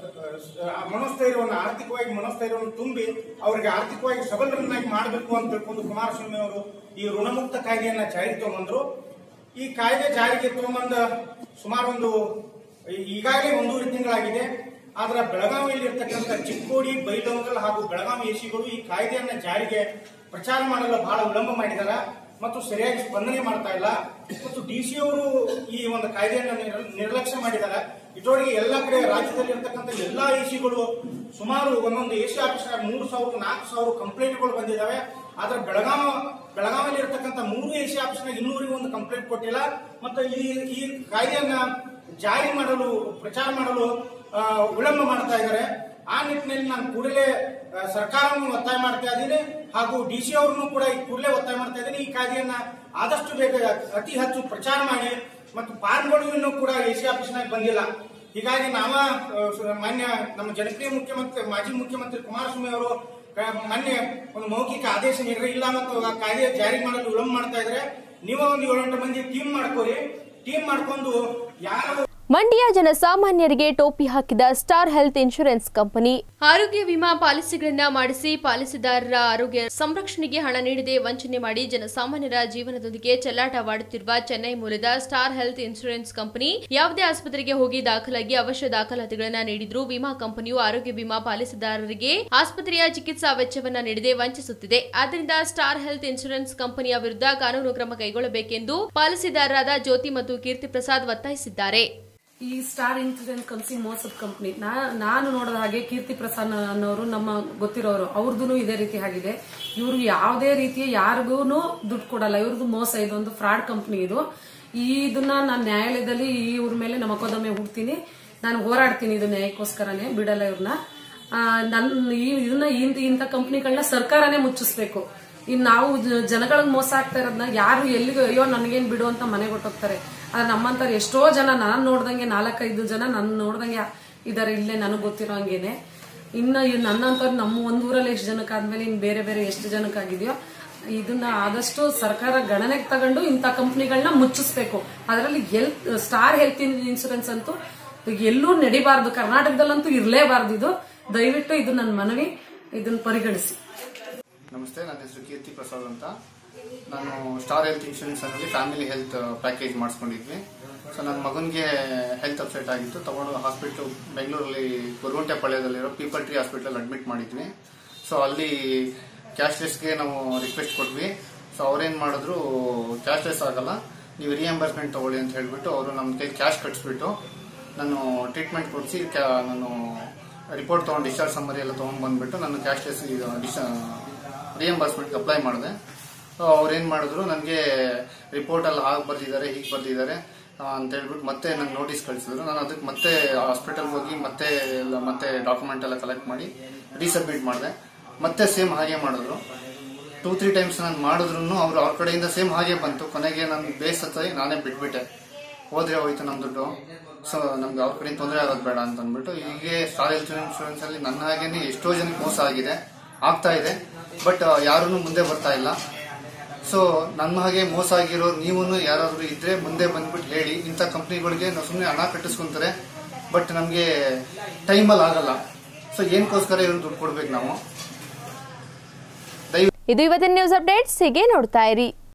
ಆ ಮನೋಸ್ಥೈರ್ಯವನ್ನು ಆರ್ಥಿಕವಾಗಿ ಮನೋಸ್ಥೈರ್ಯವನ್ನು ತುಂಬಿ ಅವರಿಗೆ ಆರ್ಥಿಕವಾಗಿ ಸಬಲರನ್ನಾಗಿ ಮಾಡಬೇಕು ಅಂತ ತಿಳ್ಕೊಂಡು ಕುಮಾರಸ್ವಾಮಿ ಅವರು ಈ ಋಣಮುಕ್ತ ಕಾಯ್ದೆಯನ್ನ ಜಾರಿಗೆ ತಗೊಂಬಂದ್ರು ಈ ಕಾಯ್ದೆ ಜಾರಿಗೆ ತಗೊಂಬಂದ ಸುಮಾರು ಒಂದು ಈ- ಈಗಾಗಲೇ ಒಂದೂವರೆ ತಿಂಗಳಾಗಿದೆ ಆದ್ರೆ ಬೆಳಗಾವಿಯಲ್ಲಿ ಇರ್ತಕ್ಕಂಥ ಚಿಕ್ಕೋಡಿ ಬೈಲೊಂಗಲ್ ಹಾಗೂ ಬೆಳಗಾವಿ ಎಸಿಗಳು ಈ ಕಾಯ್ದೆಯನ್ನ ಜಾರಿಗೆ ಪ್ರಚಾರ ಮಾಡಲು ಬಹಳ ವಿಳಂಬ ಮಾಡಿದಾರ ಮತ್ತು ಸರಿಯಾಗಿ ಸ್ಪಂದನೆ ಮಾಡ್ತಾ ಇಲ್ಲ ಮತ್ತು ಡಿ ಸಿ ಅವರು ಈ ಒಂದು ಕಾಯ್ದೆಯನ್ನು ನಿರ್- ನಿರ್ಲಕ್ಷ್ಯ ಮಾಡಿದ್ದಾರೆ ಇಷ್ಟೊಳಗೆ ಎಲ್ಲ ಕಡೆ ರಾಜ್ಯದಲ್ಲಿ ಇರ್ತಕ್ಕಂಥ ಎಲ್ಲಾ ಎಸಿಗಳು ಸುಮಾರು ಒಂದೊಂದು ಎಸಿ ಆಫೀಸ್ ಮೂರು ಸಾವಿರ ನಾಲ್ಕು ಸಾವಿರ ಕಂಪ್ಲೇಂಟ್ಗಳು ಬಂದಿದ್ದಾವೆ ಆದ್ರೆ ಬೆಳಗಾವ ಬೆಳಗಾವಿಯಲ್ಲಿ ಇರ್ತಕ್ಕಂಥ ಮೂರು ಎಸಿ ಆಫೀಸ್ನಾಗ ಇನ್ನೂವರೆಗೂ ಒಂದು ಕಂಪ್ಲೇಂಟ್ ಕೊಟ್ಟಿಲ್ಲ ಮತ್ತು ಈ ಈ ಕಾಯ್ದೆಯನ್ನ ಜಾರಿ ಮಾಡಲು ಪ್ರಚಾರ ಮಾಡಲು ಆ, ವಿಳಂಬ ಮಾಡ್ತಾ ಇದ್ದಾರೆ ಆ ನಿಟ್ಟಿನಲ್ಲಿ ನಾನು ಕೂಡಲೇ ಆ, ಸರ್ಕಾರವನ್ನು ಒತ್ತಾಯ ಮಾಡ್ತಾ ಇದ್ದೀನಿ ಹಾಗೂ ಡಿ ಸಿ ಅವರನ್ನು ಕೂಡ ಈ ಕೂಡಲೇ ಒತ್ತಾಯ ಮಾಡ್ತಾ ಇದ್ದೀನಿ ಈ ಕಾಯ್ದೆಯನ್ನ ಆದಷ್ಟು ಬೇಗ ಅತಿ ಹೆಚ್ಚು ಪ್ರಚಾರ ಮಾಡಿ ಮತ್ತು ಫಾರ್ಮ್ಗಳು ಇನ್ನೂ ಕೂಡ ಎಸಿ ಆಫೀಸ್ನಾಗ ಬಂದಿಲ್ಲ ಹೀಗಾಗಿ ನಾವ ಆ, ಸ- ಮಾನ್ಯ ನಮ್ಮ ಜನಪ್ರಿಯ ಮುಖ್ಯಮಂತ್ರಿ ಮಾಜಿ ಮುಖ್ಯಮಂತ್ರಿ ಕುಮಾರಸ್ವಾಮಿ ಅವರು ಕ- ಮೊನ್ನೆ ಒಂದು ಮೌಖಿಕ ಆದೇಶ ನೀಡಿದ್ರೆ ಇಲ್ಲ ಮತ್ತು ಆ ಕಾಯ್ದೆ ಜಾರಿ ಮಾಡಲು ವಿಳಂಬ ಮಾಡ್ತಾ ಇದ್ರೆ ನೀವು ಒಂದು ಏಳೆಂಟು ಮಂದಿ ಟೀಮ್ ಮಾಡ್ಕೋರಿ ಟೀಮ್ ಮಾಡ್ಕೊಂಡು ಯಾರು ಮಂಡ್ಯ ಜನಸಾಮಾನ್ಯರಿಗೆ ಟೋಪಿ ಹಾಕಿದ ಸ್ಟಾರ್ ಹೆಲ್ತ್ ಇನ್ಶೂರೆನ್ಸ್ ಕಂಪನಿ ಆರೋಗ್ಯ ವಿಮಾ ಪಾಲಿಸಿಗಳನ್ನ ಮಾಡಿಸಿ ಪಾಲಿಸಿದಾರರ ಆರೋಗ್ಯ ಸಂರಕ್ಷಣೆಗೆ ಹಣ ನೀಡದೆ ವಂಚನೆ ಮಾಡಿ ಜನಸಾಮಾನ್ಯರ ಜೀವನದೊಂದಿಗೆ ಚೆಲ್ಲಾಟವಾಡುತ್ತಿರುವ ಚೆನ್ನೈ ಮೂಲದ ಸ್ಟಾರ್ ಹೆಲ್ತ್ ಇನ್ಶೂರೆನ್ಸ್ ಕಂಪನಿ ಯಾವುದೇ ಆಸ್ಪತ್ರೆಗೆ ಹೋಗಿ ದಾಖಲಾಗಿ ಅವಶ್ಯ ದಾಖಲಾತಿಗಳನ್ನ ನೀಡಿದ್ರೂ ವಿಮಾ ಕಂಪನಿಯು ಆರೋಗ್ಯ ವಿಮಾ ಪಾಲಿಸಿದಾರರಿಗೆ ಆಸ್ಪತ್ರೆಯ ಚಿಕಿತ್ಸಾ ವೆಚ್ಚವನ್ನ ನೀಡದೆ ವಂಚಿಸುತ್ತಿದೆ ಆದ್ದರಿಂದ ಸ್ಟಾರ್ ಹೆಲ್ತ್ ಇನ್ಶೂರೆನ್ಸ್ ಕಂಪನಿಯ ವಿರುದ್ಧ ಕಾನೂನು ಕ್ರಮ ಕೈಗೊಳ್ಳಬೇಕೆಂದು ಪಾಲಿಸಿದಾರರಾದ ಜ್ಯೋತಿ ಮತ್ತು ಕೀರ್ತಿ ಪ್ರಸಾದ್ ಒತ್ತಾಯಿಸಿದ್ದಾರೆ ಈ ಸ್ಟಾರ್ ಇನ್ಸೂರೆನ್ಸ್ ಕಂಪ್ನಿ ಮೋಸದ ಕಂಪ್ನಿ ನಾನು ನೋಡಿದ ಹಾಗೆ ಕೀರ್ತಿ ಪ್ರಸಾದ್ ಅನ್ನೋರು ನಮ್ಮ ಗೊತ್ತಿರೋರು ಅವ್ರದ್ದು ಇದೇ ರೀತಿ ಆಗಿದೆ ಇವರು ಯಾವುದೇ ರೀತಿಯ ಯಾರಿಗೂ ದುಡ್ಡು ಕೊಡಲ್ಲ ಇವ್ರದ್ದು ಮೋಸ ಇದೊಂದು ಫ್ರಾಡ್ ಕಂಪ್ನಿ ಇದು ಇದನ್ನ ನಾನು ನ್ಯಾಯಾಲಯದಲ್ಲಿ ಇವ್ರ ಮೇಲೆ ನಮ್ಮ ಮೊಕದ್ದಮೆ ಹುಡ್ತೀನಿ ನಾನು ಹೋರಾಡ್ತೀನಿ ಇದು ನ್ಯಾಯಕ್ಕೋಸ್ಕರನೇ ಬಿಡಲ್ಲ ಇವ್ರನ್ನ ನನ್ ಈ- ಇದನ್ನ ಇಂತ ಇಂಥ ಕಂಪ್ನಿಗಳನ್ನ ಸರ್ಕಾರನೇ ಮುಚ್ಚಿಸ್ಬೇಕು ಇನ್ ನಾವು ಜ- ಜನಗಳಿಗೆ ಮೋಸ ಆಗ್ತಾ ಇರೋದನ್ನ ಯಾರು ಎಲ್ಲಿಗೂ ಅಯ್ಯೋ ನನಗೇನ್ ಬಿಡು ಅಂತ ಮನೆಗೆ ಹೊಟ್ಟೋಗ್ತಾರೆ ಆದ್ರೆ ನಮ್ಮಂತರ ಎಷ್ಟೋ ಜನ ನಾನು ನೋಡ್ದಂಗೆ ನಾಲ್ಕೈದು ಜನ ನನ್ನ ನೋಡ್ದಂಗೆ ಇದಾರೆ ಇಲ್ಲೇ ನನಗೆ ಗೊತ್ತಿರೋ ಹಂಗೇನೆ ಇನ್ನು ಇವ್ ನನ್ನಂತವ್ರು ನಮ್ಮ ಒಂದ್ ಊರಲ್ಲಿ ಎಷ್ಟು ಜನಕ್ಕಾದ್ಮೇಲೆ ಇನ್ ಬೇರೆ ಬೇರೆ ಎಷ್ಟು ಜನಕ್ಕಾಗಿದೆಯೋ ಇದನ್ನ ಆದಷ್ಟು ಸರ್ಕಾರ ಗಣನೆಗೆ ತಗೊಂಡು ಇಂಥ ಕಂಪ್ನಿಗಳನ್ನ ಮುಚ್ಚಿಸ್ಬೇಕು ಅದರಲ್ಲಿ ಹೆಲ್ತ್ ಸ್ಟಾರ್ ಹೆಲ್ತ್ ಇನ್ಸೂರೆನ್ಸ್ ಅಂತೂ ಎಲ್ಲೂ ನಡಿಬಾರ್ದು ಕರ್ನಾಟಕದಲ್ಲಂತೂ ಇರಲೇಬಾರ್ದು ಇದು ದಯವಿಟ್ಟು ಇದು ನನ್ನ ಮನವಿ ಇದನ್ನ ಪರಿಗಣಿಸಿ ನಮಸ್ತೆ ನನ್ನ ಹೆಸರು ಕೀರ್ತಿ ಪ್ರಸಾದ್ ಅಂತ ನಾನು ಸ್ಟಾರ್ ಹೆಲ್ತ್ ಇನ್ಶೂರೆನ್ಸ್ ಅನ್ನಲ್ಲಿ ಫ್ಯಾಮಿಲಿ ಹೆಲ್ತ್ ಪ್ಯಾಕೇಜ್ ಮಾಡಿಸ್ಕೊಂಡಿದ್ವಿ ಸೊ ನನ್ನ ಮಗನಿಗೆ ಹೆಲ್ತ್ ಅಪ್ಸೆಟ್ ಆಗಿತ್ತು ತಗೊಂಡು ಹಾಸ್ಪಿಟ್ಲ್ ಬೆಂಗಳೂರಲ್ಲಿ ಗುರುಗುಂಟೆಪಾಳ್ಯದಲ್ಲಿರೋ ಪೀಪಲ್ ಟ್ರೀ ಹಾಸ್ಪಿಟಲ್ ಅಡ್ಮಿಟ್ ಮಾಡಿದ್ವಿ ಸೊ ಅಲ್ಲಿ ಕ್ಯಾಶ್ಲೆಸ್ಗೆ ನಾವು ರಿಕ್ವೆಸ್ಟ್ ಕೊಟ್ವಿ ಸೊ ಅವ್ರೇನು ಮಾಡಿದ್ರು ಕ್ಯಾಶ್ಲೆಸ್ ಆಗಲ್ಲ ನೀವು ರಿಯಂಬರ್ಸ್ಮೆಂಟ್ ತಗೊಳ್ಳಿ ಅಂತ ಹೇಳಿಬಿಟ್ಟು ಅವರು ನಮ್ಮ ಕೈ ಕ್ಯಾಶ್ ಕಟ್ಸ್ಬಿಟ್ಟು ನಾನು ಟ್ರೀಟ್ಮೆಂಟ್ ಕೊಡಿಸಿ ನಾನು ರಿಪೋರ್ಟ್ ತೊಗೊಂಡು ಡಿಸ್ಚಾರ್ಜ್ ಸಮ್ಮರಿ ಎಲ್ಲ ತೊಗೊಂಡು ಬಂದ್ಬಿಟ್ಟು ನಾನು ಕ್ಯಾಶ್ಲೆಸ್ ರಿಯಂಬರ್ಸ್ಮೆಂಟ್ಗೆ ಅಪ್ಲೈ ಮಾಡಿದೆ ಸೊ ಅವ್ರೇನು ಮಾಡಿದ್ರು ನನಗೆ ರಿಪೋರ್ಟಲ್ಲಿ ಹಾಗೆ ಬರ್ದಿದ್ದಾರೆ ಹೀಗೆ ಬರ್ದಿದ್ದಾರೆ ಅಂತ ಹೇಳ್ಬಿಟ್ಟು ಮತ್ತೆ ನಂಗೆ ನೋಟಿಸ್ ಕಳಿಸಿದ್ರು ನಾನು ಅದಕ್ಕೆ ಮತ್ತೆ ಹಾಸ್ಪಿಟಲ್ಗೆ ಹೋಗಿ ಮತ್ತೆ ಎಲ್ಲ ಮತ್ತೆ ಡಾಕ್ಯುಮೆಂಟ್ ಎಲ್ಲ ಕಲೆಕ್ಟ್ ಮಾಡಿ ರೀಸಬ್ಮಿಟ್ ಮಾಡಿದೆ ಮತ್ತೆ ಸೇಮ್ ಹಾಗೆ ಮಾಡಿದ್ರು ಟೂ ತ್ರೀ ಟೈಮ್ಸ್ ನಾನು ಮಾಡಿದ್ರು ಅವ್ರು ಅವ್ರ ಕಡೆಯಿಂದ ಸೇಮ್ ಹಾಗೆ ಬಂತು ಕೊನೆಗೆ ನಾನು ಬೇಸತ್ತಾಗಿ ನಾನೇ ಬಿಟ್ಬಿಟ್ಟೆ ಹೋದ್ರೆ ಹೋಯ್ತು ನಮ್ಮ ದುಡ್ಡು ಸೊ ನಮ್ಗೆ ಅವ್ರ ಕಡೆಯಿಂದ ತೊಂದರೆ ಆಗೋದು ಬೇಡ ಅಂತ ಅಂದ್ಬಿಟ್ಟು ಹೀಗೆ ಸ್ಟಾರ್ ಹೆಲ್ತ್ ಇನ್ಶೂರೆನ್ಸ್ ಅಲ್ಲಿ ನನ್ನ ಹಾಗೇನೆ ಎಷ್ಟೋ ಜನಕ್ಕೆ ಮೋಸ ಆಗಿದೆ ಆಗ್ತಾ ಇದೆ ಬಟ್ ಯಾರೂ ಮುಂದೆ ಬರ್ತಾ ಇಲ್ಲ ಸೊ ನನ್ನ ಹಾಗೆ ಮೋಸ ಆಗಿರೋ ನೀವು ಯಾರಾದರೂ ಇದ್ರೆ ಮುಂದೆ ಬಂದ್ಬಿಟ್ಟು ಹೇಳಿ ಇಂಥ ಕಂಪ್ನಿಗಳಿಗೆ ನಾವು ಸುಮ್ಮನೆ ಹಣ ಕಟ್ಟಿಸ್ಕೊಂತಾರೆ ಬಟ್ ನಮಗೆ ಟೈಮಲ್ಲಿ ಆಗಲ್ಲ ಸೊ ಏನಕ್ಕೋಸ್ಕರ ಇವ್ರು ದುಡ್ಡು ಕೊಡ್ಬೇಕು ನಾವು ಇದು ಇವತ್ತಿನ ನ್ಯೂಸ್ ಅಪ್ಡೇಟ್ಸ್ ಹೀಗೆ ನೋಡ್ತಾ ಇರಿ